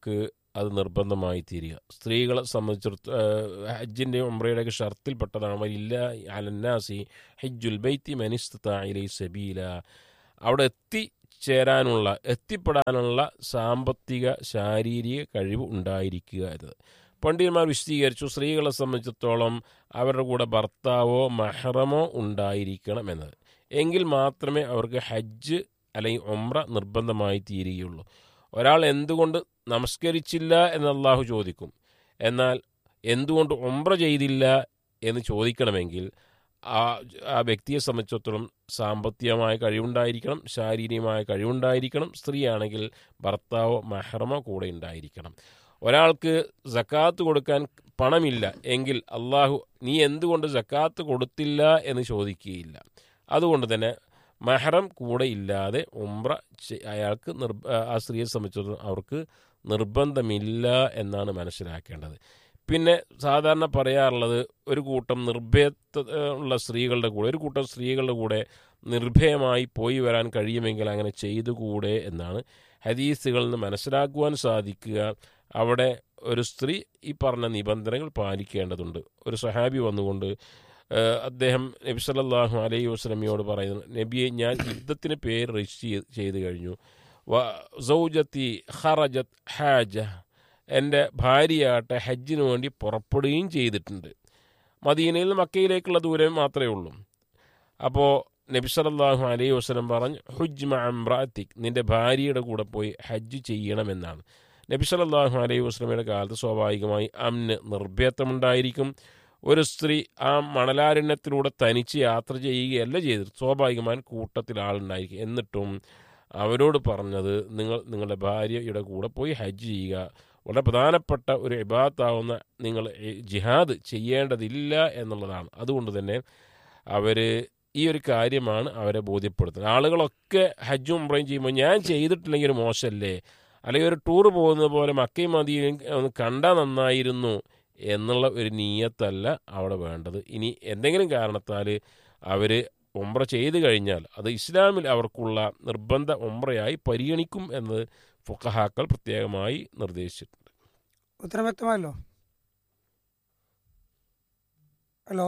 അത് നിർബന്ധമായി തീരുക സ്ത്രീകളെ സംബന്ധിച്ചിടത്തോളം ഹജ്ജിൻ്റെയും ഉംറയുടെയൊക്കെ ഷർത്തിൽപ്പെട്ടതാണ് ഇല്ല അലന്നാസി ഹജ്ജുൽ ബൈത്തി മനിസ്തലൈ സബീല അവിടെ എത്തിച്ചേരാനുള്ള എത്തിപ്പെടാനുള്ള സാമ്പത്തിക ശാരീരിക കഴിവ് ഉണ്ടായിരിക്കുക എന്നത് പണ്ഡിതന്മാർ വിശദീകരിച്ചു സ്ത്രീകളെ സംബന്ധിച്ചിടത്തോളം അവരുടെ കൂടെ ഭർത്താവോ മഹറമോ ഉണ്ടായിരിക്കണം എന്നത് എങ്കിൽ മാത്രമേ അവർക്ക് ഹജ്ജ് അല്ലെങ്കിൽ ഒമ്ര നിർബന്ധമായി തീരുകയുള്ളൂ ഒരാൾ എന്തുകൊണ്ട് നമസ്കരിച്ചില്ല എന്ന് അള്ളാഹു ചോദിക്കും എന്നാൽ എന്തുകൊണ്ട് ഒമ്ര ചെയ്തില്ല എന്ന് ചോദിക്കണമെങ്കിൽ ആ ആ വ്യക്തിയെ സംബന്ധിച്ചിടത്തോളം സാമ്പത്തികമായ കഴിവുണ്ടായിരിക്കണം ശാരീരികമായ കഴിവുണ്ടായിരിക്കണം സ്ത്രീയാണെങ്കിൽ ഭർത്താവോ മെഹ്റമോ കൂടെ ഉണ്ടായിരിക്കണം ഒരാൾക്ക് ജക്കാത്ത് കൊടുക്കാൻ പണമില്ല എങ്കിൽ അള്ളാഹു നീ എന്തുകൊണ്ട് ജക്കാത്ത് കൊടുത്തില്ല എന്ന് ചോദിക്കുകയില്ല അതുകൊണ്ട് തന്നെ മെഹറം കൂടെ ഇല്ലാതെ ഉംറ ചെ- അയാൾക്ക് നിർബ ആ സ്ത്രീയെ സംബന്ധിച്ചിടത്തോളം അവർക്ക് നിർബന്ധമില്ല എന്നാണ് മനസ്സിലാക്കേണ്ടത് പിന്നെ സാധാരണ പറയാറുള്ളത് ഒരു കൂട്ടം നിർഭയത്വ ഉള്ള സ്ത്രീകളുടെ കൂടെ ഒരു കൂട്ടം സ്ത്രീകളുടെ കൂടെ നിർഭയമായി പോയി വരാൻ കഴിയുമെങ്കിൽ അങ്ങനെ ചെയ്തുകൂടെ എന്നാണ് ഹദീസുകളിൽ നിന്ന് മനസ്സിലാക്കുവാൻ സാധിക്കുക അവിടെ ഒരു സ്ത്രീ ഈ പറഞ്ഞ നിബന്ധനകൾ പാലിക്കേണ്ടതുണ്ട് ഒരു സഹാബി വന്നുകൊണ്ട് ഏഹ്, അദ്ദേഹം നബി സല്ലല്ലാഹു അലൈഹി വസ്ലമിയോട് പറയുന്നു നബിയെ ഞാൻ യുദ്ധത്തിന് പേര് രജിസ്റ്റർ ചെയ്ത് ചെയ്ത് കഴിഞ്ഞു വ സൗജത്തി ഖറജത്ത് ഹാജ എൻ്റെ ഭാര്യയാട്ടെ ഹജ്ജിന് വേണ്ടി പുറപ്പെടുകയും ചെയ്തിട്ടുണ്ട് മദീനയിൽ നിന്ന് മക്കയിലേക്കുള്ള ദൂരം മാത്രമേ ഉള്ളൂ അപ്പോൾ നബി സല്ലല്ലാഹു അലൈഹി വസല്ലം പറഞ്ഞു ഹുജ് മഅംറാത്തിക് നിന്റെ ഭാര്യയുടെ കൂടെ പോയി ഹജ്ജ് ചെയ്യണമെന്നാണ് നബി സല്ലല്ലാഹു അലൈഹി വസല്ലമയുടെ കാലത്ത് സ്വാഭാവികമായി അമ്ന് നിർഭയത്വമുണ്ടായിരിക്കും ഒരു സ്ത്രീ ആ മണലാരണ്യത്തിലൂടെ തനിച്ച് യാത്ര ചെയ്യുകയല്ല ചെയ്തത് സ്വാഭാവികമായും കൂട്ടത്തിൽ ആളുണ്ടായിരിക്കും എന്നിട്ടും അവരോട് പറഞ്ഞത് നിങ്ങൾ നിങ്ങളുടെ ഭാര്യയുടെ കൂടെ പോയി ഹജ്ജ് ചെയ്യുക വളരെ പ്രധാനപ്പെട്ട ഒരു ഇബാത്താവുന്ന നിങ്ങൾ ഈ ജിഹാദ് ചെയ്യേണ്ടതില്ല എന്നുള്ളതാണ് അതുകൊണ്ട് തന്നെ അവർ ഈ ഒരു കാര്യമാണ് അവരെ ബോധ്യപ്പെടുത്തുന്നത് ആളുകളൊക്കെ ഹജ്ജും ഉംറയും ചെയ്യുമ്പോൾ ഞാൻ ചെയ്തിട്ടില്ലെങ്കിൽ ഒരു മോശമല്ലേ അല്ലെങ്കിൽ ഒരു ടൂർ പോകുന്നത് പോലെ മക്കയും മതിയും ഒന്ന് കണ്ടാൽ നന്നായിരുന്നു എന്നുള്ള ഒരു നീയത്തല്ല അവിടെ വേണ്ടത് ഇനി എന്തെങ്കിലും കാരണത്താൽ അവർ ഉംറ ചെയ്തു കഴിഞ്ഞാൽ അത് ഇസ്ലാമിൽ അവർക്കുള്ള നിർബന്ധ ഉംറയായി പരിഗണിക്കും എന്നത് ഫുക്കഹാക്കൾ പ്രത്യേകമായി നിർദ്ദേശിച്ചിട്ടുണ്ട് ഉത്തരം വ്യക്തമായല്ലോ ഹലോ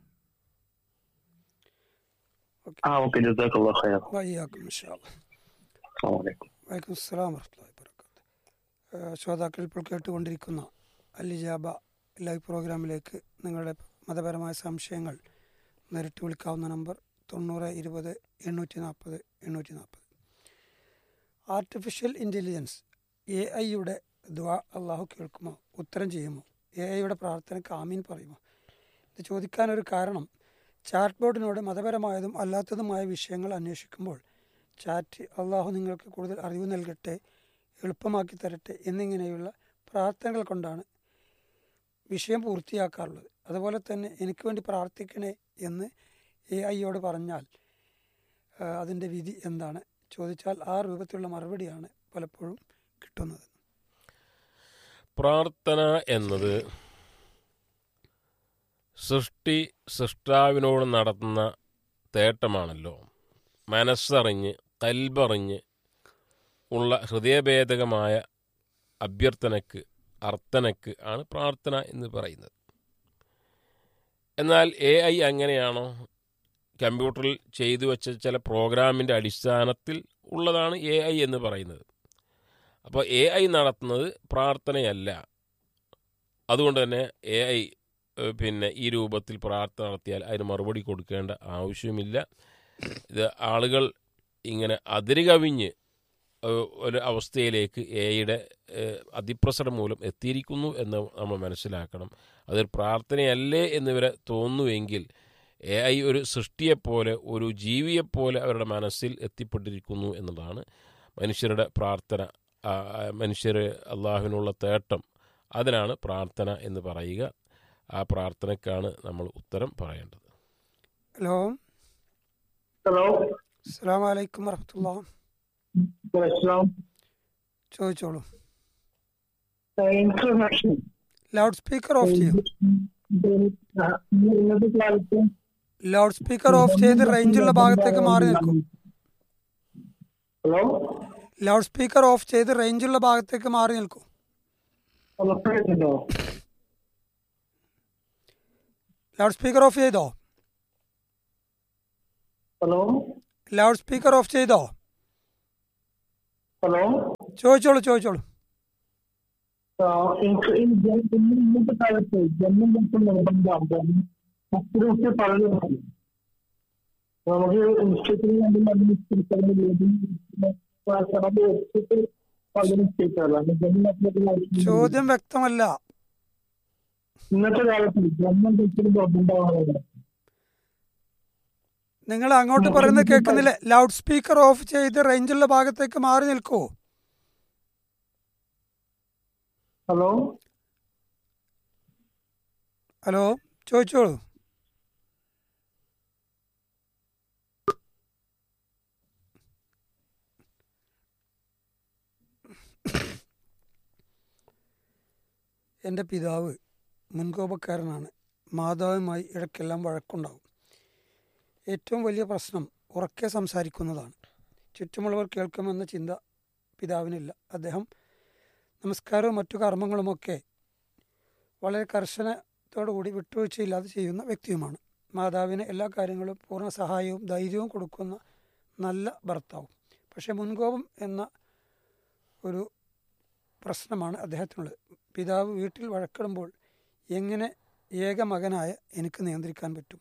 ആ ഓക്കെ ജസാഖല്ലാ ഖൈർ വയ്യാക്കും ഇൻഷാ അല്ലാ. അസ്സലാമു അലൈക്കും വലൈക്കും അസ്സലാം വറഹ്മത്തുള്ളാഹി വബറകാത്ത് ശ്രോതാക്കൾ ഇപ്പോൾ കേട്ടുകൊണ്ടിരിക്കുന്ന അലിജാബ ലൈവ് പ്രോഗ്രാമിലേക്ക് നിങ്ങളുടെ മതപരമായ സംശയങ്ങൾ നേരിട്ട് വിളിക്കാവുന്ന നമ്പർ തൊണ്ണൂറ് ഇരുപത് എണ്ണൂറ്റി നാൽപ്പത് എണ്ണൂറ്റി നാൽപ്പത് ആർട്ടിഫിഷ്യൽ ഇൻ്റലിജൻസ് എ ഐയുടെ ദ്വാ അള്ളാഹു കേൾക്കുമോ ഉത്തരം ചെയ്യുമോ എ ഐയുടെ പ്രാർത്ഥനയ്ക്ക് ആമീൻ പറയുമോ ഇത് ചോദിക്കാനൊരു കാരണം ചാറ്റ് ബോർഡിനോട് മതപരമായതും അല്ലാത്തതുമായ വിഷയങ്ങൾ അന്വേഷിക്കുമ്പോൾ ചാറ്റ് അള്ളാഹു നിങ്ങൾക്ക് കൂടുതൽ അറിവ് നൽകട്ടെ എളുപ്പമാക്കി തരട്ടെ എന്നിങ്ങനെയുള്ള പ്രാർത്ഥനകൾ കൊണ്ടാണ് വിഷയം പൂർത്തിയാക്കാറുള്ളത് അതുപോലെ തന്നെ എനിക്ക് വേണ്ടി പ്രാർത്ഥിക്കണേ എന്ന് എ ഐയോട് പറഞ്ഞാൽ ആ, അതിൻ്റെ വിധി എന്താണ് ചോദിച്ചാൽ ആ രൂപത്തിലുള്ള മറുപടിയാണ് പലപ്പോഴും കിട്ടുന്നത് പ്രാർത്ഥന എന്നത് സൃഷ്ടി സൃഷ്ടാവിനോട് നടത്തുന്ന തേട്ടമാണല്ലോ മനസ്സറിഞ്ഞ് കൽബറിഞ്ഞ് ഉള്ള ഹൃദയഭേദകമായ അഭ്യർത്ഥനയ്ക്ക് അർത്ഥനയ്ക്ക് ആണ് പ്രാർത്ഥന എന്ന് പറയുന്നത് എന്നാൽ എ ഐ അങ്ങനെയാണോ കമ്പ്യൂട്ടറിൽ ചെയ്തു വെച്ച ചില പ്രോഗ്രാമിൻ്റെ അടിസ്ഥാനത്തിൽ ഉള്ളതാണ് എ ഐ എന്ന് പറയുന്നത് അപ്പോൾ എ ഐ നടത്തുന്നത് പ്രാർത്ഥനയല്ല അതുകൊണ്ട് തന്നെ എ ഐ പിന്നെ ഈ രൂപത്തിൽ പ്രാർത്ഥന നടത്തിയാൽ അതിന് മറുപടി കൊടുക്കേണ്ട ആവശ്യമില്ല ഇത് ആളുകൾ ഇങ്ങനെ അതിര് കവിഞ്ഞ് ഏഹ്, ഒരു അവസ്ഥയിലേക്ക് എയുടെ അതിപ്രസരം മൂലം എത്തിയിരിക്കുന്നു എന്ന് നമ്മൾ മനസ്സിലാക്കണം അതൊരു പ്രാർത്ഥനയല്ലേ എന്നിവരെ തോന്നുമെങ്കിൽ എ ഐ ഒരു സൃഷ്ടിയെപ്പോലെ ഒരു ജീവിയെപ്പോലെ അവരുടെ മനസ്സിൽ എത്തിപ്പെട്ടിരിക്കുന്നു എന്നതാണ് മനുഷ്യരുടെ പ്രാർത്ഥന ആ, ആ, മനുഷ്യർ അള്ളാഹുവിനുള്ള തേട്ടം അതിനാണ് പ്രാർത്ഥന എന്ന് പറയുക ആ പ്രാർത്ഥനയ്ക്കാണ് നമ്മൾ ഉത്തരം പറയേണ്ടത് ഹലോ ഹലോ അസ്സാം വലൈക്കും വറഹമത്തുള്ള പ്രശ്നം ചോദിച്ചോളൂ ഇൻഫർമേഷൻ ലൗഡ് സ്പീക്കർ ഓഫ് ചെയ്യും ലൗഡ് സ്പീക്കർ ഓഫ് ചെയ്ത് റേഞ്ചുള്ള ഭാഗത്തേക്ക് മാറി നിൽക്കും ഹലോ ലൗഡ് സ്പീക്കർ ഓഫ് ചെയ്ത് റേഞ്ചുള്ള ഭാഗത്തേക്ക് മാറി നിൽക്കും ഉറപ്പായിട്ടുണ്ടോ ലൗഡ് സ്പീക്കർ ഓഫ് ചെയ്തോ ഹലോ ലൗഡ് സ്പീക്കർ ഓഫ് ചെയ്തോ ഹലോ ചോദിച്ചോളൂ ചോദിച്ചോളൂ ആ, എനിക്ക് ഈ ജ- ഇന്ന് ഇന്നത്തെ കാലത്ത് ജന്മം കൊടുത്ത നിർബന്ധമാണ് മറ്റൊരു പറഞ്ഞു നമുക്ക് ഇൻസ്റ്റിറ്റ്യൂട്ടിൽ നിന്ന് വെച്ചിട്ട് പതിന് നിശ്ചയിച്ചാലോ ജന്മത്തിൽ ചോദ്യം വ്യക്തമല്ല ഇന്നത്തെ കാലത്ത് ജന്മം കൊടുത്തൊരു നിർബന്ധമാണ് നിങ്ങൾ അങ്ങോട്ട് പറയുന്നത് കേൾക്കുന്നില്ല ലൗഡ് സ്പീക്കർ ഓഫ് ചെയ്ത് റേഞ്ചുള്ള ഭാഗത്തേക്ക് മാറി നിൽക്കൂ ഹലോ ഹലോ ചോദിച്ചോളൂ എൻ്റെ പിതാവ് മുൻകോപക്കാരനാണ് മാതാവുമായി ഇടയ്ക്കെല്ലാം വഴക്കുണ്ടാവും ഏറ്റവും വലിയ പ്രശ്നം ഉറക്കെ സംസാരിക്കുന്നതാണ് ചുറ്റുമുള്ളവർ കേൾക്കുമെന്ന ചിന്ത പിതാവിനില്ല അദ്ദേഹം നമസ്കാരവും മറ്റു കർമ്മങ്ങളുമൊക്കെ വളരെ കർശനത്തോടുകൂടി വിട്ടുവീഴ്ചയില്ലാതെ ചെയ്യുന്ന വ്യക്തിയുമാണ് മാതാവിന് എല്ലാ കാര്യങ്ങളും പൂർണ്ണ സഹായവും ധൈര്യവും കൊടുക്കുന്ന നല്ല ഭർത്താവും പക്ഷേ മുൻകോപം എന്ന ഒരു പ്രശ്നമാണ് അദ്ദേഹത്തിനുള്ളത് പിതാവ് വീട്ടിൽ വഴക്കിടുമ്പോൾ എങ്ങനെ ഏക മകനായ എനിക്ക് നിയന്ത്രിക്കാൻ പറ്റും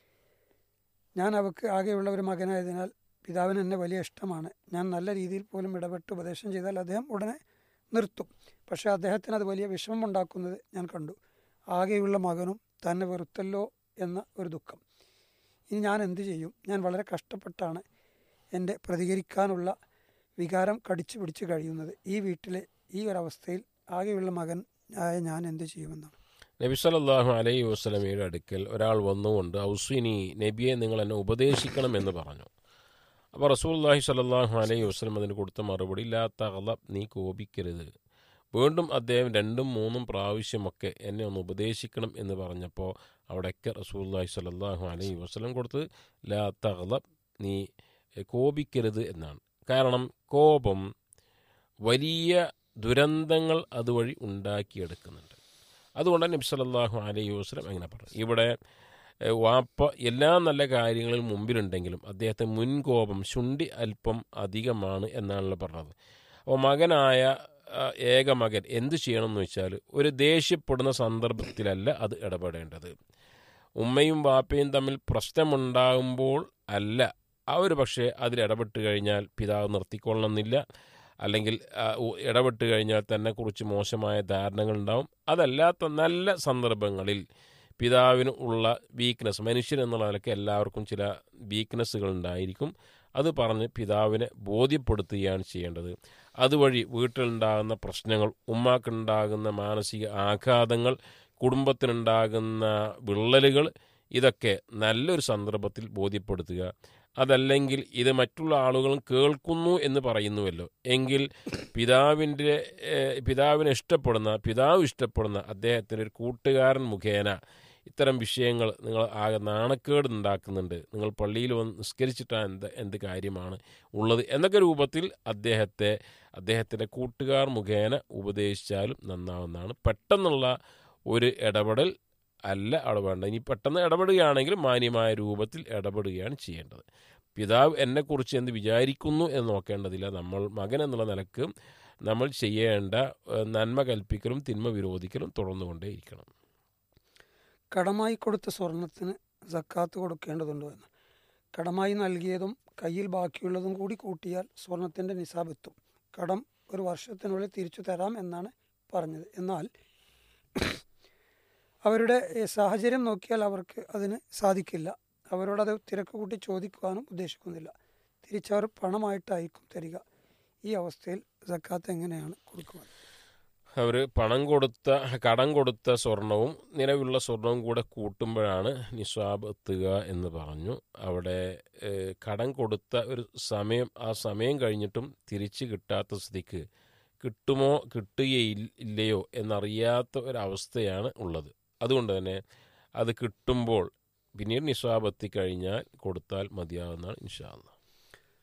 ഞാൻ അവൾക്ക് ആകെയുള്ള ഒരു മകനായതിനാൽ പിതാവിന് എന്നെ വലിയ ഇഷ്ടമാണ് ഞാൻ നല്ല രീതിയിൽ പോലും ഇടപെട്ട് ഉപദേശം ചെയ്താൽ അദ്ദേഹം ഉടനെ നിർത്തും പക്ഷേ അദ്ദേഹത്തിന് അത് വലിയ വിഷമമുണ്ടാക്കുന്നത് ഞാൻ കണ്ടു ആകെയുള്ള മകനും തന്നെ വെറുത്തല്ലോ എന്ന ഒരു ദുഃഖം ഇനി ഞാൻ എന്തു ചെയ്യും ഞാൻ വളരെ കഷ്ടപ്പെട്ടാണ് എൻ്റെ പ്രതികരിക്കാനുള്ള വികാരം കടിച്ചു പിടിച്ച് കഴിയുന്നത് ഈ വീട്ടിലെ ഈ ഒരവസ്ഥയിൽ ആകെയുള്ള മകൻ ആയ ഞാൻ എന്തു ചെയ്യുമെന്നാണ് നബി സല്ലല്ലാഹു അലൈഹി വസ്ലമയുടെ അടുക്കൽ ഒരാൾ വന്നുകൊണ്ട് ഔസിനി നബിയെ നിങ്ങൾ എന്നെ ഉപദേശിക്കണം എന്ന് പറഞ്ഞു അപ്പോൾ റസൂലുള്ളാഹി സ്വല്ലല്ലാഹു അലൈഹി വസ്ലം അതിന് കൊടുത്ത മറുപടി ലാ തഗ്ളബ് നീ കോപിക്കരുത് വീണ്ടും അദ്ദേഹം രണ്ടും മൂന്നും പ്രാവശ്യമൊക്കെ എന്നെ ഒന്ന് ഉപദേശിക്കണം എന്ന് പറഞ്ഞപ്പോൾ അവിടെയൊക്കെ റസൂലുള്ളാഹി സ്വല്ലല്ലാഹു അലൈഹി വസ്ലം കൊടുത്ത് ലാ തഗ്ളബ് നീ കോപിക്കരുത് എന്നാണ് കാരണം കോപം വലിയ ദുരന്തങ്ങൾ അതുവഴി ഉണ്ടാക്കിയെടുക്കുന്നുണ്ട് അതുകൊണ്ടാണ് നബി സല്ലല്ലാഹു അലൈഹി വസ്ലം അങ്ങനെ പറഞ്ഞു ഇവിടെ ഏഹ്, വാപ്പ എല്ലാ നല്ല കാര്യങ്ങളും മുമ്പിലുണ്ടെങ്കിലും അദ്ദേഹത്തെ മുൻകോപം ശുണ്ടി അല്പം അധികമാണ് എന്നാണല്ലോ പറഞ്ഞത് അപ്പോൾ മകനായ ആ, ഏക മകൻ എന്ത് ചെയ്യണം എന്ന് വെച്ചാൽ ഒരു ദേഷ്യപ്പെടുന്ന സന്ദർഭത്തിലല്ല അത് ഇടപെടേണ്ടത് ഉമ്മയും വാപ്പയും തമ്മിൽ പ്രശ്നമുണ്ടാകുമ്പോൾ അല്ല അവർ പക്ഷേ അതിൽ ഇടപെട്ട് കഴിഞ്ഞാൽ പിതാവ് നിർത്തിക്കൊള്ളണമെന്നില്ല അല്ലെങ്കിൽ ആ, ഉ- ഇടപെട്ട് കഴിഞ്ഞാൽ തന്നെ കുറിച്ച് മോശമായ ധാരണകൾ ഉണ്ടാവും അതല്ലാത്ത നല്ല സന്ദർഭങ്ങളിൽ പിതാവിന് ഉള്ള വീക്ക്നെസ് മനുഷ്യൻ എന്നുള്ള നിലയ്ക്ക് എല്ലാവർക്കും ചില വീക്ക്നെസ്സുകൾ ഉണ്ടായിരിക്കും അത് പറഞ്ഞ് പിതാവിനെ ബോധ്യപ്പെടുത്തുകയാണ് ചെയ്യേണ്ടത് അതുവഴി വീട്ടിലുണ്ടാകുന്ന പ്രശ്നങ്ങൾ ഉമ്മാക്കുണ്ടാകുന്ന മാനസിക ആഘാതങ്ങൾ കുടുംബത്തിനുണ്ടാകുന്ന വിള്ളലുകൾ ഇതൊക്കെ നല്ലൊരു സന്ദർഭത്തിൽ ബോധ്യപ്പെടുത്തുക അതല്ലെങ്കിൽ ഇത് മറ്റുള്ള ആളുകളും കേൾക്കുന്നു എന്ന് പറയുന്നുവല്ലോ എങ്കിൽ പിതാവിൻ്റെ ഏഹ്, പിതാവിനെ ഇഷ്ടപ്പെടുന്ന പിതാവ് ഇഷ്ടപ്പെടുന്ന അദ്ദേഹത്തിൻ്റെ ഒരു കൂട്ടുകാരൻ മുഖേന ഇത്തരം വിഷയങ്ങൾ നിങ്ങൾ ആകെ നാണക്കേട് ഉണ്ടാക്കുന്നുണ്ട് നിങ്ങൾ പള്ളിയിൽ വന്ന് നിസ്കരിച്ചിട്ടാണ് എന്ത് എന്ത് കാര്യമാണ് ഉള്ളത് എന്നൊക്കെ രൂപത്തിൽ അദ്ദേഹത്തെ അദ്ദേഹത്തിൻ്റെ കൂട്ടുകാർ മുഖേന ഉപദേശിച്ചാലും നന്നാവുന്നതാണ് പെട്ടെന്നുള്ള ഒരു ഇടപെടൽ അല്ല അവിടെ വേണ്ട ഇനി പെട്ടെന്ന് ഇടപെടുകയാണെങ്കിൽ മാന്യമായ രൂപത്തിൽ ഇടപെടുകയാണ് ചെയ്യേണ്ടത് പിതാവ് എന്നെക്കുറിച്ച് എന്ത് വിചാരിക്കുന്നു എന്ന് നോക്കേണ്ടതില്ല നമ്മൾ മകൻ എന്നുള്ള നിലക്ക് നമ്മൾ ചെയ്യേണ്ട ഏഹ്, നന്മ കൽപ്പിക്കലും തിന്മ വിരോധിക്കലും തുടർന്നുകൊണ്ടേയിരിക്കണം കടമായി കൊടുത്ത സ്വർണത്തിന് സക്കാത്ത് കൊടുക്കേണ്ടതുണ്ടോ എന്ന് കടമായി നൽകിയതും കയ്യിൽ ബാക്കിയുള്ളതും കൂടി കൂട്ടിയാൽ സ്വർണത്തിൻ്റെ നിസാബ് എത്തും കടം ഒരു വർഷത്തിനുള്ളിൽ തിരിച്ചു തരാം എന്നാണ് പറഞ്ഞത് എന്നാൽ അവരുടെ ഏ, സാഹചര്യം നോക്കിയാൽ അവർക്ക് അതിന് സാധിക്കില്ല അവരോടത് തിരക്ക് കൂട്ടി ചോദിക്കുവാനും ഉദ്ദേശിക്കുന്നില്ല തിരിച്ചവർ പണമായിട്ടായിരിക്കും തരിക ഈ അവസ്ഥയിൽ സക്കാത്ത് എങ്ങനെയാണ് കൊടുക്കുക അവർ പണം കൊടുത്ത കടം കൊടുത്ത സ്വർണവും നിലവിലുള്ള സ്വർണവും കൂടെ കൂട്ടുമ്പോഴാണ് നിസ്വാബ് എത്തുക എന്ന് പറഞ്ഞു അവിടെ ഏഹ്, കടം കൊടുത്ത ഒരു സമയം ആ സമയം കഴിഞ്ഞിട്ടും തിരിച്ച് കിട്ടാത്ത സ്ഥിതിക്ക് കിട്ടുമോ കിട്ടുകയില്ലയോ എന്നറിയാത്ത ഒരവസ്ഥയാണ് ഉള്ളത് അതുകൊണ്ട് തന്നെ അത് കിട്ടുമ്പോൾ പിന്നീട് നിസ്വാബ് എത്തിക്കഴിഞ്ഞാൽ കൊടുത്താൽ മതിയാവുന്നതാണ് ഇൻഷാല്ല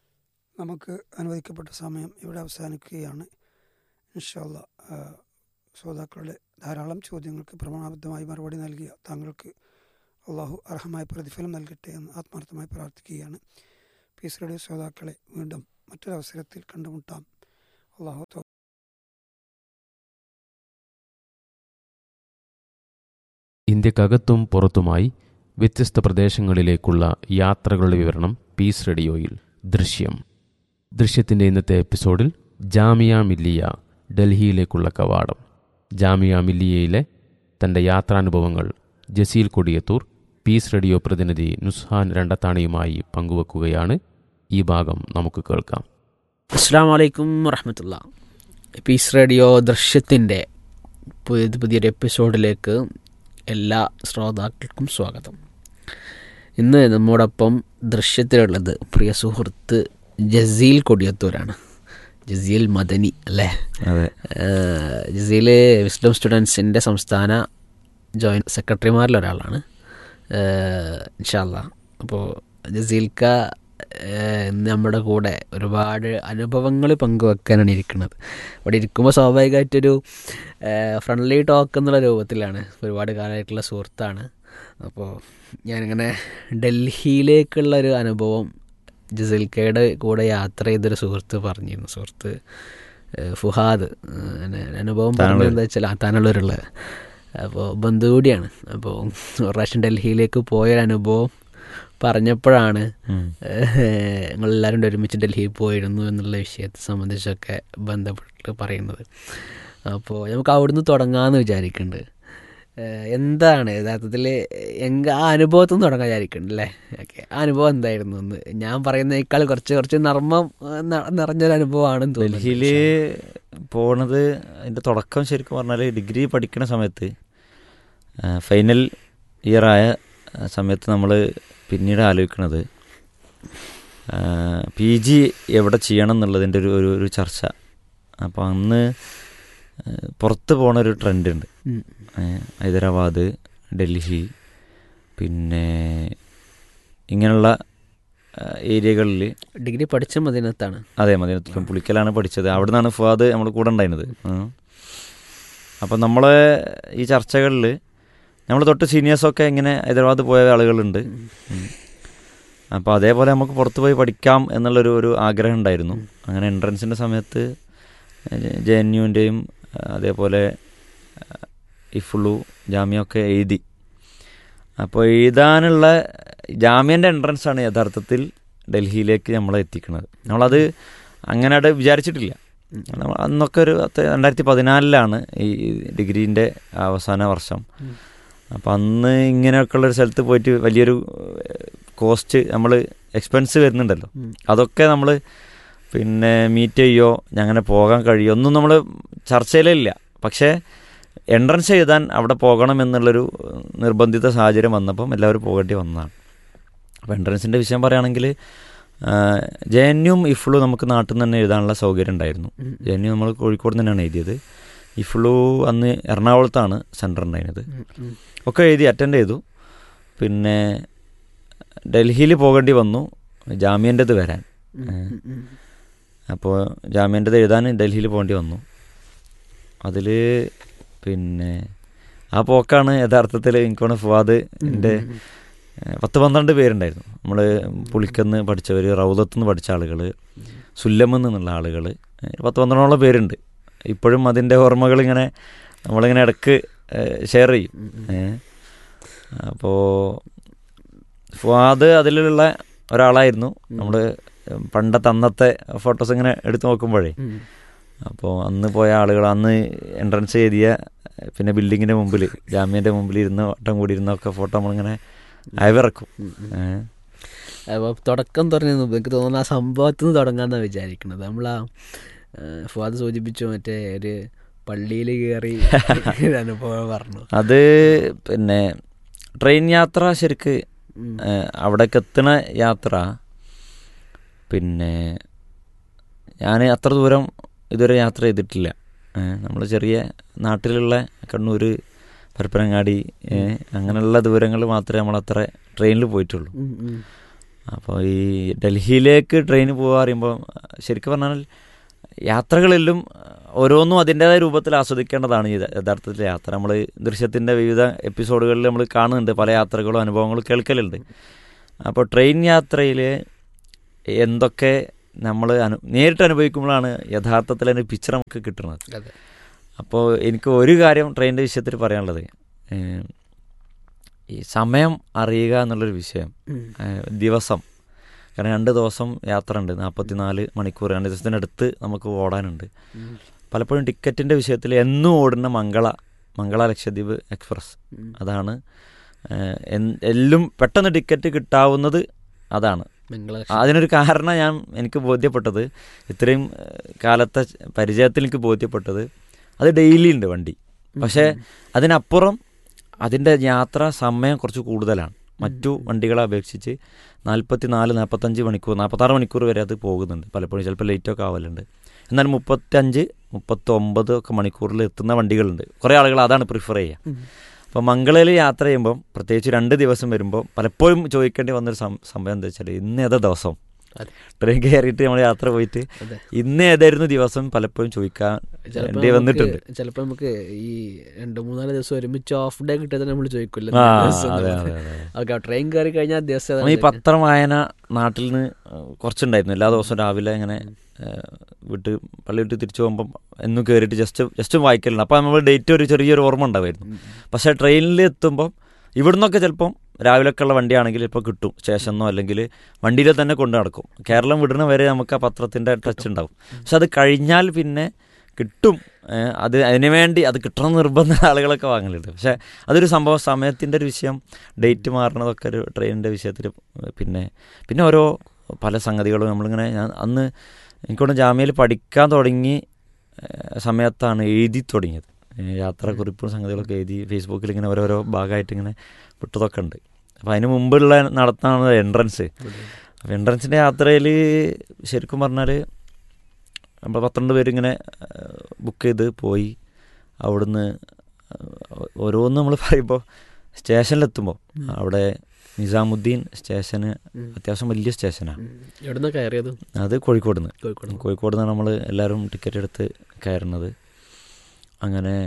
നമുക്ക് അനുവദിക്കപ്പെട്ട സമയം ഇവിടെ അവസാനിക്കുകയാണ് ഇൻഷാല്ല ശ്രോതാക്കളുടെ ധാരാളം ചോദ്യങ്ങൾക്ക് പ്രമാണബദ്ധമായി മറുപടി നൽകിയ താങ്കൾക്ക് അള്ളാഹു അർഹമായ പ്രതിഫലം നൽകട്ടെ എന്ന് ആത്മാർത്ഥമായി പ്രാർത്ഥിക്കുകയാണ് പീസ് റേഡിയോ ശ്രോതാക്കളെ വീണ്ടും മറ്റൊരവസരത്തിൽ കണ്ടുമുട്ടാം അള്ളാഹു തൗ- ഇന്ത്യക്കകത്തും പുറത്തുമായി വ്യത്യസ്ത പ്രദേശങ്ങളിലേക്കുള്ള യാത്രകളുടെ വിവരണം പീസ് റേഡിയോയിൽ ദൃശ്യം ദൃശ്യത്തിൻ്റെ ഇന്നത്തെ എപ്പിസോഡിൽ ജാമിയ മില്ലിയ ഡൽഹിയിലേക്കുള്ള കവാടം ജാമിയ മില്ലിയയിലെ തൻ്റെ യാത്രാനുഭവങ്ങൾ ജസീൽ കൊടിയത്തൂർ പീസ് റേഡിയോ പ്രതിനിധി നുസ്ഹാൻ രണ്ടത്താണിയുമായി പങ്കുവെക്കുകയാണ് ഈ ഭാഗം നമുക്ക് കേൾക്കാം അസ്സാം വലൈക്കും വറഹമത്തുള്ള പീസ് റേഡിയോ ദൃശ്യത്തിൻ്റെ പുതിയ പുതിയൊരു എപ്പിസോഡിലേക്ക് എല്ലാ ശ്രോതാക്കൾക്കും സ്വാഗതം ഇന്ന് നമ്മോടൊപ്പം ദൃശ്യത്തിലുള്ളത് പ്രിയ സുഹൃത്ത് ജസീൽ കൊടിയത്തൂരാണ് ജസീൽ മദനി അല്ലേ അതെ ഏഹ് ജസീൽ വിസ്ഡം സ്റ്റുഡൻസിൻ്റെ സംസ്ഥാന ജോയിൻറ്റ് സെക്രട്ടറിമാരിൽ ഒരാളാണ് ഇൻഷാല്ല അപ്പോൾ ജസീൽക്ക ഏഹ് ഇന്ന് നമ്മുടെ കൂടെ ഒരുപാട് അനുഭവങ്ങൾ പങ്കുവെക്കാനാണ് ഇരിക്കുന്നത് അവിടെ ഇരിക്കുമ്പോൾ സ്വാഭാവികമായിട്ടൊരു ഫ്രണ്ട്ലി ടോക്ക് എന്നുള്ള രൂപത്തിലാണ് ഒരുപാട് കാലമായിട്ടുള്ള സുഹൃത്താണ് അപ്പോൾ ഞാനിങ്ങനെ ഡൽഹിയിലേക്കുള്ള ഒരു അനുഭവം ജസീൽക്കയുടെ കൂടെ യാത്ര ചെയ്തൊരു സുഹൃത്ത് പറഞ്ഞിരുന്നു സുഹൃത്ത് ഏഹ് ഫുഹാദ് ഏഹ് അങ്ങനെ അനുഭവം പറഞ്ഞത് എന്താ വെച്ചാൽ താനുള്ളവരുള്ള അപ്പോൾ ബന്ധു കൂടിയാണ് അപ്പോൾ ഒരു പ്രാവശ്യം ഡൽഹിയിലേക്ക് പോയൊരു അനുഭവം പറഞ്ഞപ്പോഴാണ് ഞങ്ങളെല്ലാവരും കൂടി ഒരുമിച്ച് ഡൽഹിയിൽ പോയിരുന്നു എന്നുള്ള വിഷയത്തെ സംബന്ധിച്ചൊക്കെ ബന്ധപ്പെട്ട് പറയുന്നത് അപ്പോൾ നമുക്ക് അവിടുന്ന് തുടങ്ങാമെന്ന് വിചാരിക്കുന്നുണ്ട് ഏഹ് എന്താണ് യഥാർത്ഥത്തിൽ എങ്ക ആ അനുഭവത്തിൽ നിന്ന് തുടങ്ങാൻ വിചാരിക്കുന്നുണ്ട് അല്ലേ ഓക്കെ ആ അനുഭവം എന്തായിരുന്നു എന്ന് ഞാൻ പറയുന്നതിനേക്കാൾ കുറച്ച് കുറച്ച് നർമ്മം ഏഹ്, ന- നിറഞ്ഞൊരു അനുഭവമാണെന്ന് തോന്നുന്നു ഡൽഹിയിൽ പോണത് അതിൻ്റെ തുടക്കം ശരിക്കും പറഞ്ഞാൽ ഡിഗ്രി പഠിക്കുന്ന സമയത്ത് ആ, ഫൈനൽ ഇയറായ സമയത്ത് നമ്മൾ പിന്നീട് ആലോചിക്കുന്നത് പി ജി എവിടെ ചെയ്യണം എന്നുള്ളതിൻ്റെ ഒരു ഒരു ഒരു ചർച്ച അപ്പോൾ അന്ന് ആ, പുറത്ത് പോണ ഒരു ട്രെൻഡ് ഉണ്ട് ഉം. ഏ, ഹൈദരാബാദ് ഡൽഹി പിന്നെ ഇങ്ങനെയുള്ള ഏരിയകളിൽ ഡിഗ്രി പഠിച്ച മദീനത്താണ് അതെ മദീനത്തുലും പുളിക്കലാണ് പഠിച്ചത് അവിടെ നിന്നാണ് ഫുവാദ് നമ്മൾ കൂടെ ഉണ്ടായിരുന്നത് അപ്പം നമ്മൾ ഈ ചർച്ചകളിൽ നമ്മൾ തൊട്ട് സീനിയേഴ്സൊക്കെ ഇങ്ങനെ ഹൈദരാബാദ് പോയ ആളുകളുണ്ട് അപ്പോൾ അതേപോലെ നമുക്ക് പുറത്ത് പോയി പഠിക്കാം എന്നുള്ളൊരു ഒരു ആഗ്രഹം ഉണ്ടായിരുന്നു അങ്ങനെ എൻട്രൻസിൻ്റെ സമയത്ത് ജെ എൻ യുവിൻ്റെയും അതേപോലെ ഇഫുളു ജാമ്യമൊക്കെ എഴുതി അപ്പോൾ എഴുതാനുള്ള ജാമ്യൻ്റെ എൻട്രൻസ് ആണ് യഥാർത്ഥത്തിൽ ഡൽഹിയിലേക്ക് നമ്മളെ എത്തിക്കുന്നത് നമ്മളത് അങ്ങനെ വിചാരിച്ചിട്ടില്ല നമ്മൾ അന്നൊക്കെ ഒരു പത്ത് രണ്ടായിരത്തി പതിനാലിലാണ് ഈ ഡിഗ്രീൻ്റെ അവസാന വർഷം അപ്പം അന്ന് ഇങ്ങനെയൊക്കെയുള്ളൊരു സ്ഥലത്ത് പോയിട്ട് വലിയൊരു കോസ്റ്റ് നമ്മൾ എക്സ്പെൻസ് വരുന്നുണ്ടല്ലോ അതൊക്കെ നമ്മൾ പിന്നെ മീറ്റ് ചെയ്യോ അങ്ങനെ പോകാൻ കഴിയോ ഒന്നും നമ്മൾ ചർച്ചയിലേ ഇല്ല പക്ഷേ എൻട്രൻസ് എഴുതാൻ അവിടെ പോകണം എന്നുള്ളൊരു നിർബന്ധിത സാഹചര്യം വന്നപ്പം എല്ലാവരും പോകേണ്ടി വന്നതാണ് അപ്പോൾ എൻട്രൻസിൻ്റെ വിഷയം പറയുകയാണെങ്കിൽ ജെ എൻ യും ഇഫ്ലു നമുക്ക് നാട്ടിൽ നിന്ന് തന്നെ എഴുതാനുള്ള സൗകര്യം ഉണ്ടായിരുന്നു ജെ എൻ യു നമ്മൾ കോഴിക്കോട് തന്നെയാണ് എഴുതിയത് ഇഫ്ലു അന്ന് എറണാകുളത്താണ് സെൻറ്റർ ഉണ്ടായിരുന്നത് ഒക്കെ എഴുതി അറ്റൻഡ് ചെയ്തു പിന്നെ ഡൽഹിയിൽ പോകേണ്ടി വന്നു ജാമ്യൻ്റെത് വരാൻ അപ്പോൾ ജാമ്യൻ്റെത് എഴുതാൻ ഡൽഹിയിൽ പോകേണ്ടി വന്നു അതിൽ പിന്നെ ആ പോക്കാണ് യഥാർത്ഥത്തിൽ എനിക്കാണ് ഫുവാദ് എൻ്റെ പത്ത് പന്ത്രണ്ട് പേരുണ്ടായിരുന്നു നമ്മൾ പുളിക്കന്ന് പഠിച്ചവർ റൗദത്തുനിന്ന് പഠിച്ച ആളുകൾ സുല്ലമെന്ന് നിന്നുള്ള ആളുകൾ പത്ത് പന്ത്രണ്ടോളം പേരുണ്ട് ഇപ്പോഴും അതിൻ്റെ ഓർമ്മകൾ ഇങ്ങനെ നമ്മളിങ്ങനെ ഇടക്ക് ഷെയർ ചെയ്യും അപ്പോൾ ഫുവാദ് അതിലുള്ള ഒരാളായിരുന്നു നമ്മൾ പണ്ടത്തെ അന്നത്തെ ഫോട്ടോസ് ഇങ്ങനെ എടുത്തു നോക്കുമ്പോഴേ അപ്പോൾ അന്ന് പോയ ആളുകൾ അന്ന് എൻട്രൻസ് എഴുതിയ പിന്നെ ബിൽഡിങ്ങിൻ്റെ മുമ്പിൽ ജാമ്യൻ്റെ മുമ്പിൽ ഇരുന്ന് വട്ടം കൂടി ഇരുന്നൊക്കെ ഫോട്ടോ നമ്മളിങ്ങനെ അയവിറക്കും അപ്പോൾ തുടക്കം തുടങ്ങി എനിക്ക് തോന്നുന്നു ആ സംഭവത്തിൽ നിന്ന് തുടങ്ങാമെന്നാണ് വിചാരിക്കുന്നത് നമ്മൾ ആ ഫുവാദ് സൂചിപ്പിച്ചു മറ്റേ ഒരു പള്ളിയിൽ കയറി ഒരു അനുഭവം പറഞ്ഞു അത് പിന്നെ ട്രെയിൻ യാത്ര ശരിക്ക് അവിടേക്ക് എത്തുന്ന യാത്ര പിന്നെ ഞാൻ അത്ര ദൂരം ഇതുവരെ യാത്ര ചെയ്തിട്ടില്ല നമ്മൾ ചെറിയ നാട്ടിലുള്ള കണ്ണൂർ പരപ്പനങ്ങാടി അങ്ങനെയുള്ള ദൂരങ്ങൾ മാത്രമേ നമ്മൾ അത്ര ട്രെയിനിൽ പോയിട്ടുള്ളൂ അപ്പോൾ ഈ ഡൽഹിയിലേക്ക് ട്രെയിൻ പോകുക പറയുമ്പോൾ ശരിക്കും പറഞ്ഞാൽ യാത്രകളെല്ലാം ഓരോന്നും അതിൻ്റെതായ രൂപത്തിൽ ആസ്വദിക്കേണ്ടതാണ് ഈ യഥാർത്ഥത്തിൽ യാത്ര നമ്മൾ ദൃശ്യത്തിൻ്റെ വിവിധ എപ്പിസോഡുകളിൽ നമ്മൾ കാണുന്നുണ്ട് പല യാത്രകളും അനുഭവങ്ങളും കേൾക്കലുണ്ട് അപ്പോൾ ട്രെയിൻ യാത്രയിൽ എന്തൊക്കെ നമ്മൾ അനു നേരിട്ട് അനുഭവിക്കുമ്പോഴാണ് യഥാർത്ഥത്തിൽ അതിൻ്റെ പിക്ചർ നമുക്ക് കിട്ടുന്നത് അതെ അപ്പോൾ എനിക്ക് ഒരു കാര്യം ട്രെയിനിൻ്റെ വിഷയത്തിൽ പറയാനുള്ളത് ഏഹ്, ഈ സമയം അറിയുക എന്നുള്ളൊരു വിഷയം ഉം. ഏഹ്, ദിവസം കാരണം രണ്ട് ദിവസം യാത്ര ഉണ്ട് നാൽപ്പത്തിനാല് മണിക്കൂർ രണ്ട് ദിവസത്തിനടുത്ത് നമുക്ക് ഓടാനുണ്ട് ഉം. പലപ്പോഴും ടിക്കറ്റിൻ്റെ വിഷയത്തിൽ എന്നും ഓടുന്ന മംഗള മംഗള ലക്ഷദ്വീപ് എക്സ്പ്രസ് ഉം. അതാണ് ഏഹ്, എൻ- എല്ലാം പെട്ടെന്ന് ടിക്കറ്റ് കിട്ടാവുന്നത് അതാണ് മംഗളാശം. അതിനൊരു കാരണം ഞാൻ എനിക്ക് ബോധ്യപ്പെട്ടത് ഇത്രയും ഏഹ്, കാലത്തെ പരിചയത്തിൽ എനിക്ക് ബോധ്യപ്പെട്ടത് അത് ഡെയിലി ഉണ്ട് വണ്ടി പക്ഷേ അതിനപ്പുറം അതിൻ്റെ യാത്രാ സമയം കുറച്ച് കൂടുതലാണ് മറ്റു വണ്ടികളെ അപേക്ഷിച്ച് നാൽപ്പത്തി നാല് നാൽപ്പത്തഞ്ച് മണിക്കൂർ നാൽപ്പത്താറ് മണിക്കൂർ വരെ അത് പോകുന്നുണ്ട് പലപ്പോഴും ചിലപ്പോൾ ലേറ്റൊക്കെ ആവലുണ്ട് എന്നാൽ മുപ്പത്തഞ്ച് മുപ്പത്തൊമ്പത് ഒക്കെ മണിക്കൂറിൽ എത്തുന്ന വണ്ടികളുണ്ട് കുറേ ആളുകൾ അതാണ് പ്രിഫർ ചെയ്യുക ഉം. അപ്പോൾ മംഗളയിൽ യാത്ര ചെയ്യുമ്പം പ്രത്യേകിച്ച് രണ്ട് ദിവസം വരുമ്പോൾ പലപ്പോഴും ചോദിക്കേണ്ടി വന്നൊരു സം- സംഭവം എന്താ വെച്ചാൽ ഇന്ന് ഏതാ ദിവസം അതെ. ട്രെയിൻ കയറിയിട്ട് നമ്മൾ യാത്ര പോയിട്ട് അതെ. ഇന്ന് ഏതായിരുന്നു ദിവസം പലപ്പോഴും ചോദിക്കാൻ ചിലപ്പോ വേണ്ടി വന്നിട്ടുണ്ട് നമുക്ക് ചിലപ്പോ നമുക്ക് ഈ രണ്ട് മൂന്നാല് ദിവസം ഒരുമിച്ച് ഓഫ് ഡേ കിട്ടിയത് നമ്മൾ ചോദിക്കില്ല ആ ദിവസം അതെ എന്നുള്ളത്. അതെ അതെ ഓക്കെ ട്രെയിൻ കയറി കഴിഞ്ഞാൽ ദിവസം നമ്മൾ ഈ ഏതാണ്? പത്രം വായന നാട്ടിൽ നിന്ന് കുറച്ചുണ്ടായിരുന്നു എല്ലാ ദിവസവും രാവിലെ ഇങ്ങനെ ഏഹ്, വീട്ട് പള്ളി വിട്ട് തിരിച്ചു പോകുമ്പം എന്നും കയറിയിട്ട് ജസ്റ്റ് ജസ്റ്റ് വായിക്കലുണ്ട് അപ്പോൾ നമ്മൾ ഡേറ്റ് ഒരു ചെറിയൊരു ഓർമ്മ ഉണ്ടാവുമായിരുന്നു ഉം. പക്ഷേ ട്രെയിനിൽ എത്തുമ്പം ഇവിടുന്നൊക്കെ ചിലപ്പം രാവിലെയൊക്കെ ഉള്ള വണ്ടിയാണെങ്കിൽ ഇപ്പോൾ കിട്ടും സ്റ്റേഷനോ അല്ലെങ്കിൽ വണ്ടിയിൽ തന്നെ കൊണ്ടു നടക്കും കേരളം വിടുന്ന വരെ നമുക്ക് ആ പത്രത്തിൻ്റെ ടച്ച് ഉണ്ടാവും പക്ഷെ അത് കഴിഞ്ഞാൽ പിന്നെ കിട്ടും ഏഹ് അത് അതിന് വേണ്ടി അത് കിട്ടണം എന്ന് നിർബന്ധ ആളുകളൊക്കെ വാങ്ങലുണ്ട് പക്ഷേ അതൊരു സംഭവം സമയത്തിൻ്റെ ഒരു വിഷയം ഡേറ്റ് മാറണതൊക്കെ ഒരു ട്രെയിനിൻ്റെ വിഷയത്തിൽ പിന്നെ പിന്നെ ഓരോ പല സംഗതികളും നമ്മളിങ്ങനെ ഞാൻ അന്ന് എനിക്കൊണ്ട് ജാമ്യയിൽ പഠിക്കാൻ തുടങ്ങി ഏഹ് സമയത്താണ് എഴുതി തുടങ്ങിയത് ഏഹ് യാത്രാക്കുറിപ്പും സംഗതികളൊക്കെ എഴുതി ഫേസ്ബുക്കിൽ ഇങ്ങനെ ഓരോരോ ഭാഗമായിട്ട് ഇങ്ങനെ വിട്ടതൊക്കെ ഉണ്ട് അപ്പോൾ അതിന് മുമ്പുള്ള നടത്താണ് എൻട്രൻസ് അപ്പോൾ എൻട്രൻസിൻ്റെ യാത്രയിൽ ശരിക്കും പറഞ്ഞാൽ നമ്മൾ പന്ത്രണ്ട് പേരിങ്ങനെ ബുക്ക് ചെയ്ത് പോയി അവിടുന്ന് ഓരോന്ന് നമ്മൾ പറയുമ്പോൾ സ്റ്റേഷനിലെത്തുമ്പോൾ അവിടെ നിസാമുദ്ദീൻ സ്റ്റേഷന് ഉം. അത്യാവശ്യം വലിയ സ്റ്റേഷനാണ് ഉം. എവിടുന്നാ കയറിയത് അത് കോഴിക്കോട് നിന്ന് കോഴിക്കോട് കോഴിക്കോട് നിന്നാണ് നമ്മൾ എല്ലാവരും ടിക്കറ്റ് എടുത്ത് കയറുന്നത് അങ്ങനെ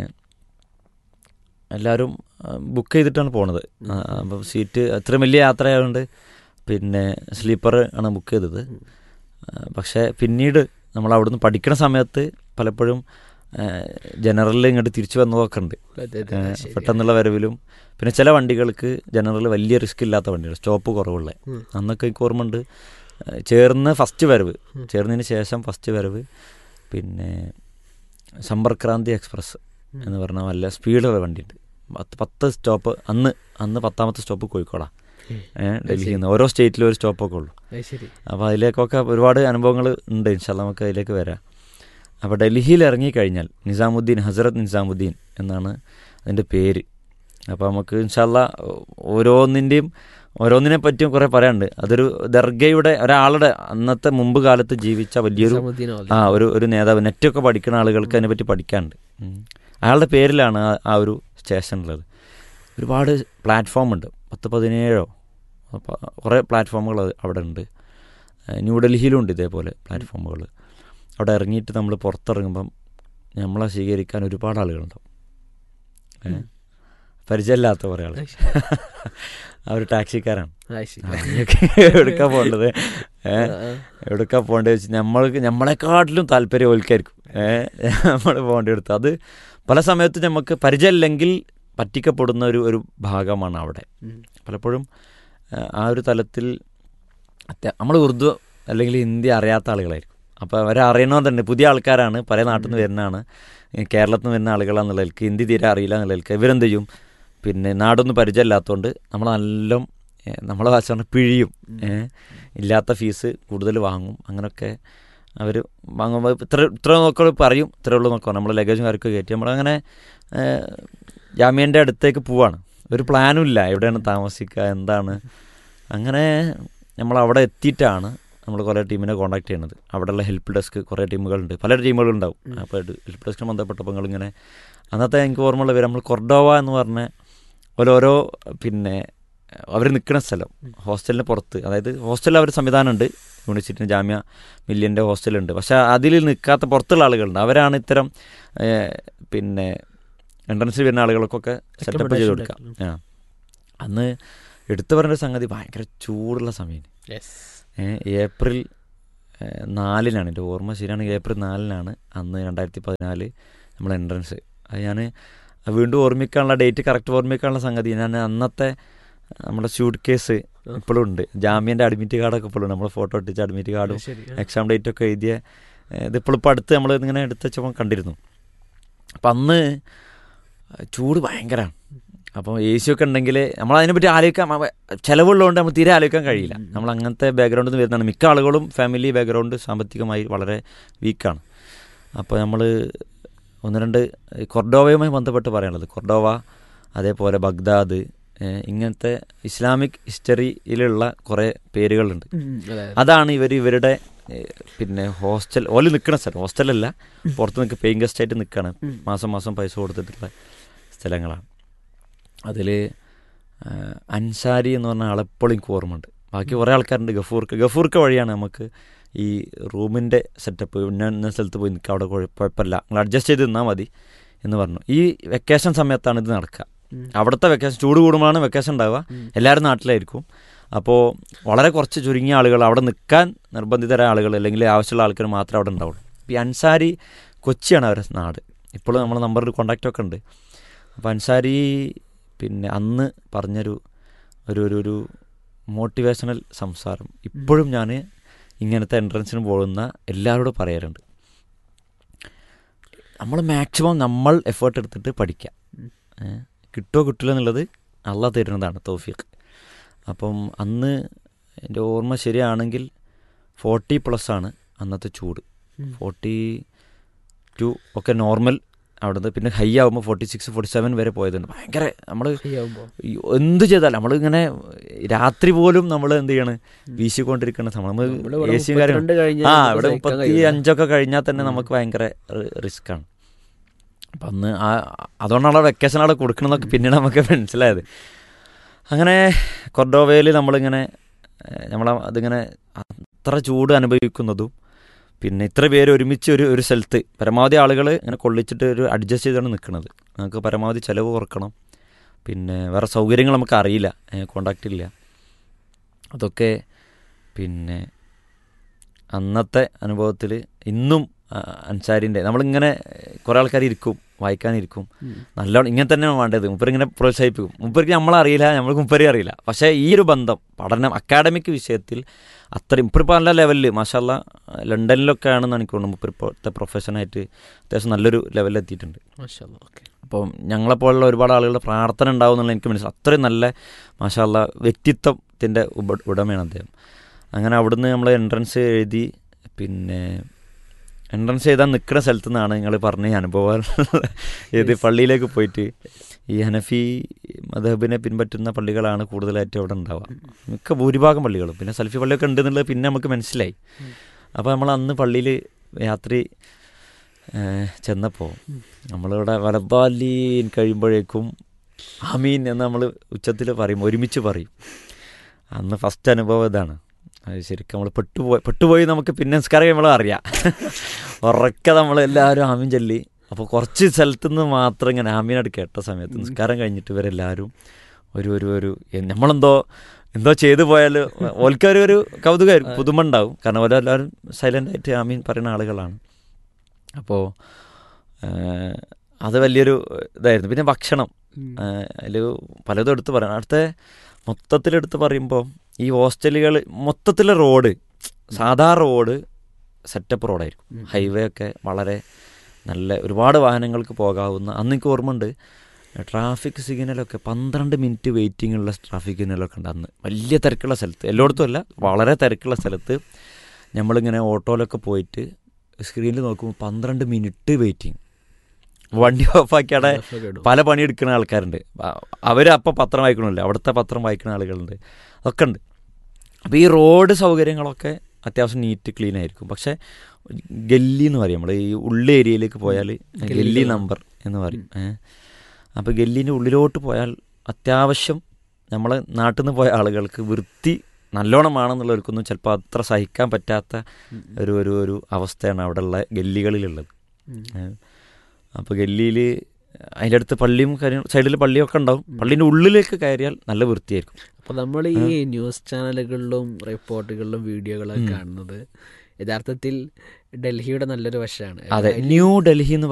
എല്ലാവരും ബുക്ക് ചെയ്തിട്ടാണ് പോണത് ആ, അപ്പം സീറ്റ് അത്രയും വലിയ യാത്രയായതുകൊണ്ട് പിന്നെ സ്ലീപ്പർ ആണ് ബുക്ക് ചെയ്തത് ആ, പക്ഷേ പിന്നീട് നമ്മൾ അവിടുന്ന് പഠിക്കുന്ന സമയത്ത് പലപ്പോഴും ജനറലിൽ ഇങ്ങോട്ട് തിരിച്ചു വന്നതൊക്കെ ഉണ്ട് അതെ, അതെ, ഏ, ശരിയാ. പെട്ടെന്നുള്ള വരവിലും പിന്നെ ചില വണ്ടികൾക്ക് ജനറൽ വലിയ റിസ്ക് ഇല്ലാത്ത വണ്ടികൾ സ്റ്റോപ്പ് കുറവുള്ള ഉം. അന്നൊക്കെ എനിക്ക് ഓർമ്മയുണ്ട് ഏ, ചേർന്ന് ഫസ്റ്റ് വരവ് ചേർന്നതിന് ശേഷം ഫസ്റ്റ് വരവ് പിന്നെ സമ്പർക്രാന്തി എക്സ്പ്രസ് എന്ന് പറഞ്ഞ നല്ല സ്പീഡുള്ള വണ്ടിയുണ്ട് പത്ത് പത്ത് സ്റ്റോപ്പ് അന്ന് അന്ന് പത്താമത്തെ സ്റ്റോപ്പ് കോഴിക്കോടാണ് ഏഹ് ഡൽഹിയിൽ നിന്ന് ഓരോ സ്റ്റേറ്റിലും ഒരു സ്റ്റോപ്പൊക്കെ ഉള്ളൂ അത് ശരി അപ്പോൾ അതിലേക്കൊക്കെ ഒരുപാട് അനുഭവങ്ങൾ ഉണ്ട് ഇൻഷാല്ല നമുക്ക് അതിലേക്ക് വരാം അപ്പോൾ ഡൽഹിയിൽ ഇറങ്ങിക്കഴിഞ്ഞാൽ നിസാമുദ്ദീൻ ഹസരത് നിസാമുദ്ദീൻ എന്നാണ് അതിൻ്റെ പേര് അപ്പോൾ നമുക്ക് ഇൻഷാല്ല ഓരോന്നിൻ്റെയും ഓരോന്നിനെ പറ്റിയും കുറേ പറയാനുണ്ട് അതൊരു ദർഗയുടെ ഒരാളുടെ അന്നത്തെ മുമ്പ് കാലത്ത് ജീവിച്ച വലിയൊരു നിസാമുദ്ദീൻ ഓലി. ആ ഒരു ഒരു നേതാവ് നെറ്റൊക്കെ പഠിക്കുന്ന ആളുകൾക്ക് അതിനെപ്പറ്റി പഠിക്കാനുണ്ട് ഉം. അയാളുടെ പേരിലാണ് ആ- ആ ഒരു സ്റ്റേഷൻ ഉള്ളത് ഒരുപാട് പ്ലാറ്റ്ഫോം ഉണ്ട് പത്ത് പതിനേഴോ അപ്പോൾ കുറേ പ്ലാറ്റ്ഫോമുകൾ അവിടെ ഉണ്ട് ഏഹ് ന്യൂഡൽഹിയിലും ഉണ്ട് ഇതേപോലെ പ്ലാറ്റ്ഫോമുകൾ അവിടെ ഇറങ്ങിയിട്ട് നമ്മൾ പുറത്തിറങ്ങുമ്പം നമ്മളെ സ്വീകരിക്കാൻ ഒരുപാട് ആളുകളുണ്ടാവും ഏഹ് പരിചയമില്ലാത്ത കുറേ ആൾ അത് ശരി. അവർ ടാക്സിക്കാരാണ് അത് ശരി. എവിടുക്കാ പോകേണ്ടത് ഏഹ് ആ, ആ. എവിടേക്കാ പോകേണ്ടത് വെച്ച് നമ്മൾക്ക് നമ്മളെക്കാട്ടിലും താല്പര്യം ഓൽക്കായിരിക്കും ഏഹ് നമ്മൾ പോകേണ്ടടുത്ത് അത് പല സമയത്തും നമുക്ക് പരിചയമില്ലെങ്കിൽ പറ്റിക്കപ്പെടുന്ന ഒരു ഒരു ഭാഗമാണ് അവിടെ ഉം. പലപ്പോഴും ആ, ആ ഒരു തലത്തിൽ നമ്മൾ ഉറുദു അല്ലെങ്കിൽ ഹിന്ദി അറിയാത്ത ആളുകളായിരിക്കും അപ്പോൾ അവരെ അറിയണമെന്ന് തന്നെ പുതിയ ആൾക്കാരാണ് പല നാട്ടിൽ നിന്ന് വരുന്നതാണ് ഈ കേരളത്തിൽ നിന്ന് വരുന്ന ആളുകളാന്നുള്ള നിലയ്ക്ക് ഹിന്ദി തീരെ അറിയില്ല എന്നുള്ള നിലയ്ക്ക് ഇവരെന്ത് ചെയ്യും പിന്നെ നാടൊന്നും പരിചയമില്ലാത്തതുകൊണ്ട് നമ്മൾ നല്ല നമ്മളെ ഭാഷ പറഞ്ഞാൽ പിഴിയും ഏ, ഇല്ലാത്ത ഫീസ് കൂടുതൽ വാങ്ങും അങ്ങനെയൊക്കെ അവർ വാങ്ങുമ്പോൾ ഇത്ര ഇത്ര നോക്കുമ്പോൾ പറയും ഇത്രേ ഉള്ളൂ നോക്കാം നമ്മൾ ലഗേജും കാര്യമൊക്കെ കയറ്റി നമ്മളങ്ങനെ ജാമ്യൻ്റെ അടുത്തേക്ക് പോവാണ് ഒരു പ്ലാനും ഇല്ല എവിടെയാണ് താമസിക്കുക എന്താണ് അങ്ങനെ നമ്മൾ അവിടെ എത്തിയിട്ടാണ് നമ്മൾ കുറേ ടീമിനെ കോൺടാക്ട് ചെയ്യുന്നത് അവിടെയുള്ള ഹെൽപ്പ് ഡെസ്ക് കുറേ ടീമുകളുണ്ട് പല ടീമുകളുണ്ടാവും അപ്പോൾ ഹെൽപ്പ് ഡെസ്കിന് ബന്ധപ്പെട്ടപ്പോൾ നിങ്ങളിങ്ങനെ അന്നത്തെ എനിക്ക് ഓർമ്മയുള്ള പേര് നമ്മൾ കൊർഡോവ എന്ന് പറഞ്ഞ ഓരോരോ പിന്നെ അവർ നിൽക്കുന്ന സ്ഥലം ഹോസ്റ്റലിന് പുറത്ത് അതായത് ഹോസ്റ്റലിൽ അവർ സംവിധാനമുണ്ട് യൂണിവേഴ്സിറ്റിന് ജാമ്യ മില്യൻ്റെ ഹോസ്റ്റലുണ്ട് പക്ഷേ അതിൽ നിൽക്കാത്ത പുറത്തുള്ള ആളുകളുണ്ട് അവരാണ് ഇത്തരം ഏഹ്, പിന്നെ എൻട്രൻസിൽ വരുന്ന ആളുകൾക്കൊക്കെ സെറ്റപ്പ് ചെയ്ത് കൊടുക്കുക ആ അന്ന് എടുത്തു പറഞ്ഞ ഒരു സംഗതി ഭയങ്കര ചൂടുള്ള സമയം ഏപ്രിൽ ഏഹ്, നാലിനാണ് എൻ്റെ ഓർമ്മ ശരിയാണെങ്കിൽ ഏപ്രിൽ നാലിനാണ് അന്ന് രണ്ടായിരത്തി പതിനാല് നമ്മൾ എൻട്രൻസ് അത് ഞാൻ വീണ്ടും ഓർമ്മിക്കാനുള്ള ഡേറ്റ് കറക്റ്റ് ഓർമ്മിക്കാനുള്ള സംഗതി ഞാൻ അന്നത്തെ നമ്മുടെ ഷൂട്ട് കേസ് ഇപ്പോഴും ഉണ്ട് ജാമ്യൻ്റെ അഡ്മിറ്റ് കാർഡൊക്കെ ഇപ്പോഴും ഉണ്ട് നമ്മൾ ഫോട്ടോ ഒട്ടിച്ച അഡ്മിറ്റ് കാർഡും എക്സാം ഡേറ്റ് ഒക്കെ എഴുതിയ ഏഹ്, ഇതിപ്പോഴും ഇപ്പോൾ അടുത്ത് നമ്മൾ ഇങ്ങനെ എടുത്ത് വെച്ചപ്പോൾ കണ്ടിരുന്നു അപ്പം അന്ന് ചൂട് ഭയങ്കരമാണ് അപ്പോൾ എ സി ഒക്കെ ഉണ്ടെങ്കിൽ നമ്മൾ അതിനെപ്പറ്റി ആലോചിക്കാൻ അവ- ചിലവുള്ളതുകൊണ്ട് നമ്മൾ തീരെ ആലോചിക്കാൻ കഴിയില്ല നമ്മൾ അങ്ങനത്തെ ബാക്ക്ഗ്രൗണ്ടിൽ നിന്ന് വരുന്നതാണ് മിക്ക ആളുകളും ഫാമിലി ബാക്ക്ഗ്രൗണ്ട് സാമ്പത്തികമായി വളരെ വീക്കാണ് അപ്പോൾ നമ്മൾ ഒന്ന് രണ്ട് ഈ കൊർഡോവയുമായി ബന്ധപ്പെട്ട് പറയാനുള്ളത് കൊർഡോവ അതേപോലെ ബഗ്ദാദ് ഏഹ്, ഇങ്ങനത്തെ ഇസ്ലാമിക് ഹിസ്റ്ററിയിലുള്ള കുറേ പേരുകളുണ്ട് അതാണ് ഇവർ ഇവരുടെ ഏഹ്, പിന്നെ ഹോസ്റ്റൽ ഓല് നിൽക്കുന്ന സ്ഥലം ഹോസ്റ്റലല്ല പുറത്ത് നിൽക്കുക പെയിൻ ഗസ്റ്റ് ആയിട്ട് നിൽക്കുകയാണ് മാസം മാസം പൈസ കൊടുത്തിട്ടുള്ള സ്ഥലങ്ങളാണ് അതിൽ അൻസാരി എന്ന് പറഞ്ഞ ആളെപ്പോഴും എനിക്ക് ഓർമ്മയുണ്ട് ബാക്കി കുറേ ആൾക്കാരുണ്ട് ഗഫൂർക്ക് ഗഫൂർക്ക് വഴിയാണ് നമുക്ക് ഈ റൂമിൻ്റെ സെറ്റപ്പ് ഇന്ന ഇന്ന സ്ഥലത്ത് പോയി നിൽക്കുക അവിടെ കുഴ- കുഴപ്പമില്ല നിങ്ങൾ അഡ്ജസ്റ്റ് ചെയ്ത് നിന്നാൽ മതി എന്ന് പറഞ്ഞു ഈ വെക്കേഷൻ സമയത്താണ് ഇത് നടക്കുക അവിടുത്തെ വെക്കേഷൻ ചൂട് കൂടുമ്പോഴാണ് വെക്കേഷൻ ഉണ്ടാവുക എല്ലാവരും നാട്ടിലായിരിക്കും അപ്പോൾ വളരെ കുറച്ച് ചുരുങ്ങിയ ആളുകൾ അവിടെ നിൽക്കാൻ നിർബന്ധിതരായ ആളുകൾ അല്ലെങ്കിൽ ആവശ്യമുള്ള ആൾക്കാർ മാത്രമേ അവിടെ ഉണ്ടാവുള്ളൂ ഈ അൻസാരി കൊച്ചിയാണ് അവരുടെ നാട് ഇപ്പോഴും നമ്മുടെ നമ്പറിൽ കോണ്ടാക്റ്റ് ഒക്കെ ഉണ്ട് അപ്പോൾ അൻസാരി പിന്നെ അന്ന് പറഞ്ഞൊരു ഒരു ഒരു ഒരു മോട്ടിവേഷണൽ സംസാരം ഇപ്പോഴും ഞാൻ ഇങ്ങനത്തെ എൻട്രൻസിന് പോകുന്ന എല്ലാവരോടും പറയാറുണ്ട് നമ്മൾ മാക്സിമം നമ്മൾ എഫേർട്ട് എടുത്തിട്ട് പഠിക്കാം ഏ, കിട്ടുമോ കിട്ടില്ല എന്നുള്ളത് അള്ളാഹ് തരുന്നതാണ് തൗഫീഖ് അപ്പം അന്ന് എൻ്റെ ഓർമ്മ ശരിയാണെങ്കിൽ ഫോർട്ടി പ്ലസ് ആണ് അന്നത്തെ ചൂട് ഫോർട്ടി ടു ഒക്കെ നോർമൽ അവിടുന്ന് പിന്നെ ഹൈ ആകുമ്പോൾ ഫോർട്ടി സിക്സ് ഫോർട്ടി സെവൻ വരെ പോയതുണ്ട് ഭയങ്കര നമ്മൾ എന്ത് ചെയ്താലും നമ്മൾ ഇങ്ങനെ രാത്രി പോലും നമ്മൾ എന്ത് ചെയ്യാണ് വീശിക്കൊണ്ടിരിക്കുന്ന സമയം നമ്മൾ എ സിയും കാര്യം ആ ഇവിടെ മുപ്പത്തി അഞ്ചൊക്കെ കഴിഞ്ഞാൽ തന്നെ നമുക്ക് ഭയങ്കര റിസ്ക് ആണ് അപ്പം അന്ന് ആ അതുകൊണ്ടാണ് വെക്കേഷൻ അവിടെ കൊടുക്കണമെന്നൊക്കെ പിന്നീട് നമുക്ക് മനസ്സിലായത് അങ്ങനെ കൊർഡോവയിൽ നമ്മളിങ്ങനെ നമ്മൾ അതിങ്ങനെ അത്ര ചൂട് അനുഭവിക്കുന്നതും പിന്നെ ഇത്ര പേര് ഒരുമിച്ച് ഒരു ഒരു സ്ഥലത്ത് പരമാവധി ആളുകൾ ഇങ്ങനെ കൊള്ളിച്ചിട്ട് ഒരു അഡ്ജസ്റ്റ് ചെയ്താണ് നിൽക്കുന്നത് നമുക്ക് പരമാവധി ചിലവ് കുറക്കണം പിന്നെ വേറെ സൗകര്യങ്ങൾ നമുക്ക് അറിയില്ല കോണ്ടാക്റ്റ് ഇല്ല അതൊക്കെ പിന്നെ അന്നത്തെ അനുഭവത്തിൽ ഇന്നും ആ, അൻസാരിൻ്റെ നമ്മളിങ്ങനെ കുറേ ആൾക്കാർ ഇരിക്കും വായിക്കാനിരിക്കും നല്ലോണം ഇങ്ങനെ തന്നെയാണ് വേണ്ടത് മുപ്പർ ഇങ്ങനെ പ്രോത്സാഹിപ്പിക്കും മുപ്പർക്ക് നമ്മളറിയില്ല നമ്മൾക്ക് മുപ്പരി അറിയില്ല പക്ഷേ ഈ ഒരു ബന്ധം പഠനം അക്കാഡമിക് വിഷയത്തിൽ അത്രയും ഇപ്പം നല്ല ലെവലിൽ മാഷല്ല ലണ്ടനിലൊക്കെ ആണെന്ന് എനിക്ക് തോന്നുന്നു മുപ്പർ ഇപ്പോഴത്തെ പ്രൊഫഷനായിട്ട് അത്യാവശ്യം നല്ലൊരു ലെവലിൽ എത്തിയിട്ടുണ്ട് അപ്പം ഞങ്ങളെപ്പോലുള്ള ഒരുപാട് ആളുകളുടെ പ്രാർത്ഥന ഉണ്ടാവും എന്നുള്ള എനിക്ക് മനസ്സിലായി അത്രയും നല്ല മാഷാല്ല വ്യക്തിത്വത്തിൻ്റെ ഉപ ഉടമയാണ് അദ്ദേഹം അങ്ങനെ അവിടുന്ന് നമ്മൾ എൻട്രൻസ് എഴുതി പിന്നെ എൻട്രൻസ് എഴുതാൻ നിൽക്കുന്ന സ്ഥലത്തു നിന്നാണ് നിങ്ങൾ പറഞ്ഞ ഈ അനുഭവം ഏത് പള്ളിയിലേക്ക് പോയിട്ട് ഈ ഹനഫി മദഹബിനെ പിൻപറ്റുന്ന പള്ളികളാണ് കൂടുതലായിട്ട് അവിടെ ഉണ്ടാവുക മിക്ക ഭൂരിഭാഗം പള്ളികളും പിന്നെ സൽഫി പള്ളിയൊക്കെ ഉണ്ടെന്നുള്ളത് പിന്നെ നമുക്ക് മനസ്സിലായി അപ്പോൾ നമ്മൾ അന്ന് പള്ളിയിൽ യാത്രി ചെന്നപ്പോൾ നമ്മളിവിടെ വലബാലീൻ കഴിയുമ്പോഴേക്കും ആമീൻ എന്ന് നമ്മൾ ഉച്ചത്തിൽ പറയും ഒരുമിച്ച് പറയും അന്ന് ഫസ്റ്റ് അനുഭവം ഇതാണ് അത് ശരിക്കും നമ്മൾ പെട്ടുപോയി പെട്ടുപോയി നമുക്ക് പിന്നെ നിസ്കാരം നമ്മൾ അറിയാം ഉറക്കെ നമ്മൾ എല്ലാവരും ആമീൻ ചൊല്ലി അപ്പോൾ കുറച്ച് സ്ഥലത്തു നിന്ന് മാത്രം ഇങ്ങനെ ആമീനായിട്ട് കേട്ട സമയത്ത് നിസ്കാരം കഴിഞ്ഞിട്ട് ഇവരെല്ലാവരും ഒരു ഒരു ഒരു നമ്മളെന്തോ എന്തോ ചെയ്തു പോയാൽ ഓൽക്കൊരു ഒരു കൗതുകമായിരിക്കും പുതുമ ഉണ്ടാവും കാരണം ഓരെല്ലാവരും സൈലൻ്റ് ആയിട്ട് ആമീൻ പറയുന്ന ആളുകളാണ് അപ്പോൾ അത് വലിയൊരു ഇതായിരുന്നു പിന്നെ ഭക്ഷണം അതിൽ പലതും എടുത്ത് പറയാം അടുത്ത മൊത്തത്തിലെടുത്ത് പറയുമ്പോൾ ഈ ഹോസ്റ്റലുകൾ മൊത്തത്തിലെ റോഡ് സാധാ റോഡ് സെറ്റപ്പ് റോഡായിരിക്കും ഹൈവേ ഒക്കെ വളരെ നല്ല ഒരുപാട് വാഹനങ്ങൾക്ക് പോകാവുന്ന അന്ന് എനിക്ക് ഓർമ്മയുണ്ട് ട്രാഫിക് സിഗ്നലൊക്കെ പന്ത്രണ്ട് മിനിറ്റ് വെയിറ്റിംഗ് ഉള്ള ട്രാഫിക് സിഗ്നലൊക്കെ ഉണ്ട് അന്ന് വലിയ തിരക്കുള്ള സ്ഥലത്ത് എല്ലായിടത്തും അല്ല വളരെ തിരക്കുള്ള സ്ഥലത്ത് നമ്മളിങ്ങനെ ഓട്ടോയിലൊക്കെ പോയിട്ട് സ്ക്രീനിൽ നോക്കുമ്പോൾ പന്ത്രണ്ട് മിനിറ്റ് വെയിറ്റിംഗ് വണ്ടി ഓഫാക്കിയാടെ പല പണിയെടുക്കുന്ന ആൾക്കാരുണ്ട് അവർ അപ്പം പത്രം വായിക്കണമല്ലോ അവിടുത്തെ പത്രം വായിക്കുന്ന ആളുകളുണ്ട് അതൊക്കെ ഉണ്ട് അപ്പോൾ ഈ റോഡ് സൗകര്യങ്ങളൊക്കെ അത്യാവശ്യം നീറ്റ് ക്ലീൻ ആയിരിക്കും പക്ഷേ ഗല്ലി എന്ന് പറയും നമ്മൾ ഈ ഉള്ള ഏരിയയിലേക്ക് പോയാൽ ഗല്ലി നമ്പർ എന്ന് പറയും അപ്പോൾ ഗല്ലീൻ്റെ ഉള്ളിലോട്ട് പോയാൽ അത്യാവശ്യം നമ്മളെ നാട്ടിൽ നിന്ന് പോയ ആളുകൾക്ക് വൃത്തി നല്ലോണമാണെന്നുള്ളവർക്കൊന്നും ചിലപ്പോൾ അത്ര സഹിക്കാൻ പറ്റാത്ത ഒരു ഒരു ഒരു അവസ്ഥയാണ് അവിടെയുള്ള ഗല്ലികളിലുള്ളത് അപ്പോൾ ഗല്ലിയിൽ അതിൻ്റെ അടുത്ത് പള്ളിയും കാര്യം സൈഡിൽ പള്ളിയൊക്കെ ഉണ്ടാവും പള്ളീൻ്റെ ഉള്ളിലേക്ക് കയറിയാൽ നല്ല വൃത്തിയായിരിക്കും അപ്പോൾ നമ്മൾ ഈ ന്യൂസ് ചാനലുകളിലും റിപ്പോർട്ടുകളിലും വീഡിയോകളൊക്കെ കാണുന്നത് യഥാർത്ഥത്തിൽ ഡൽഹിയുടെ നല്ലൊരു വശമാണ് അതെ ന്യൂ ഡൽഹി എന്ന്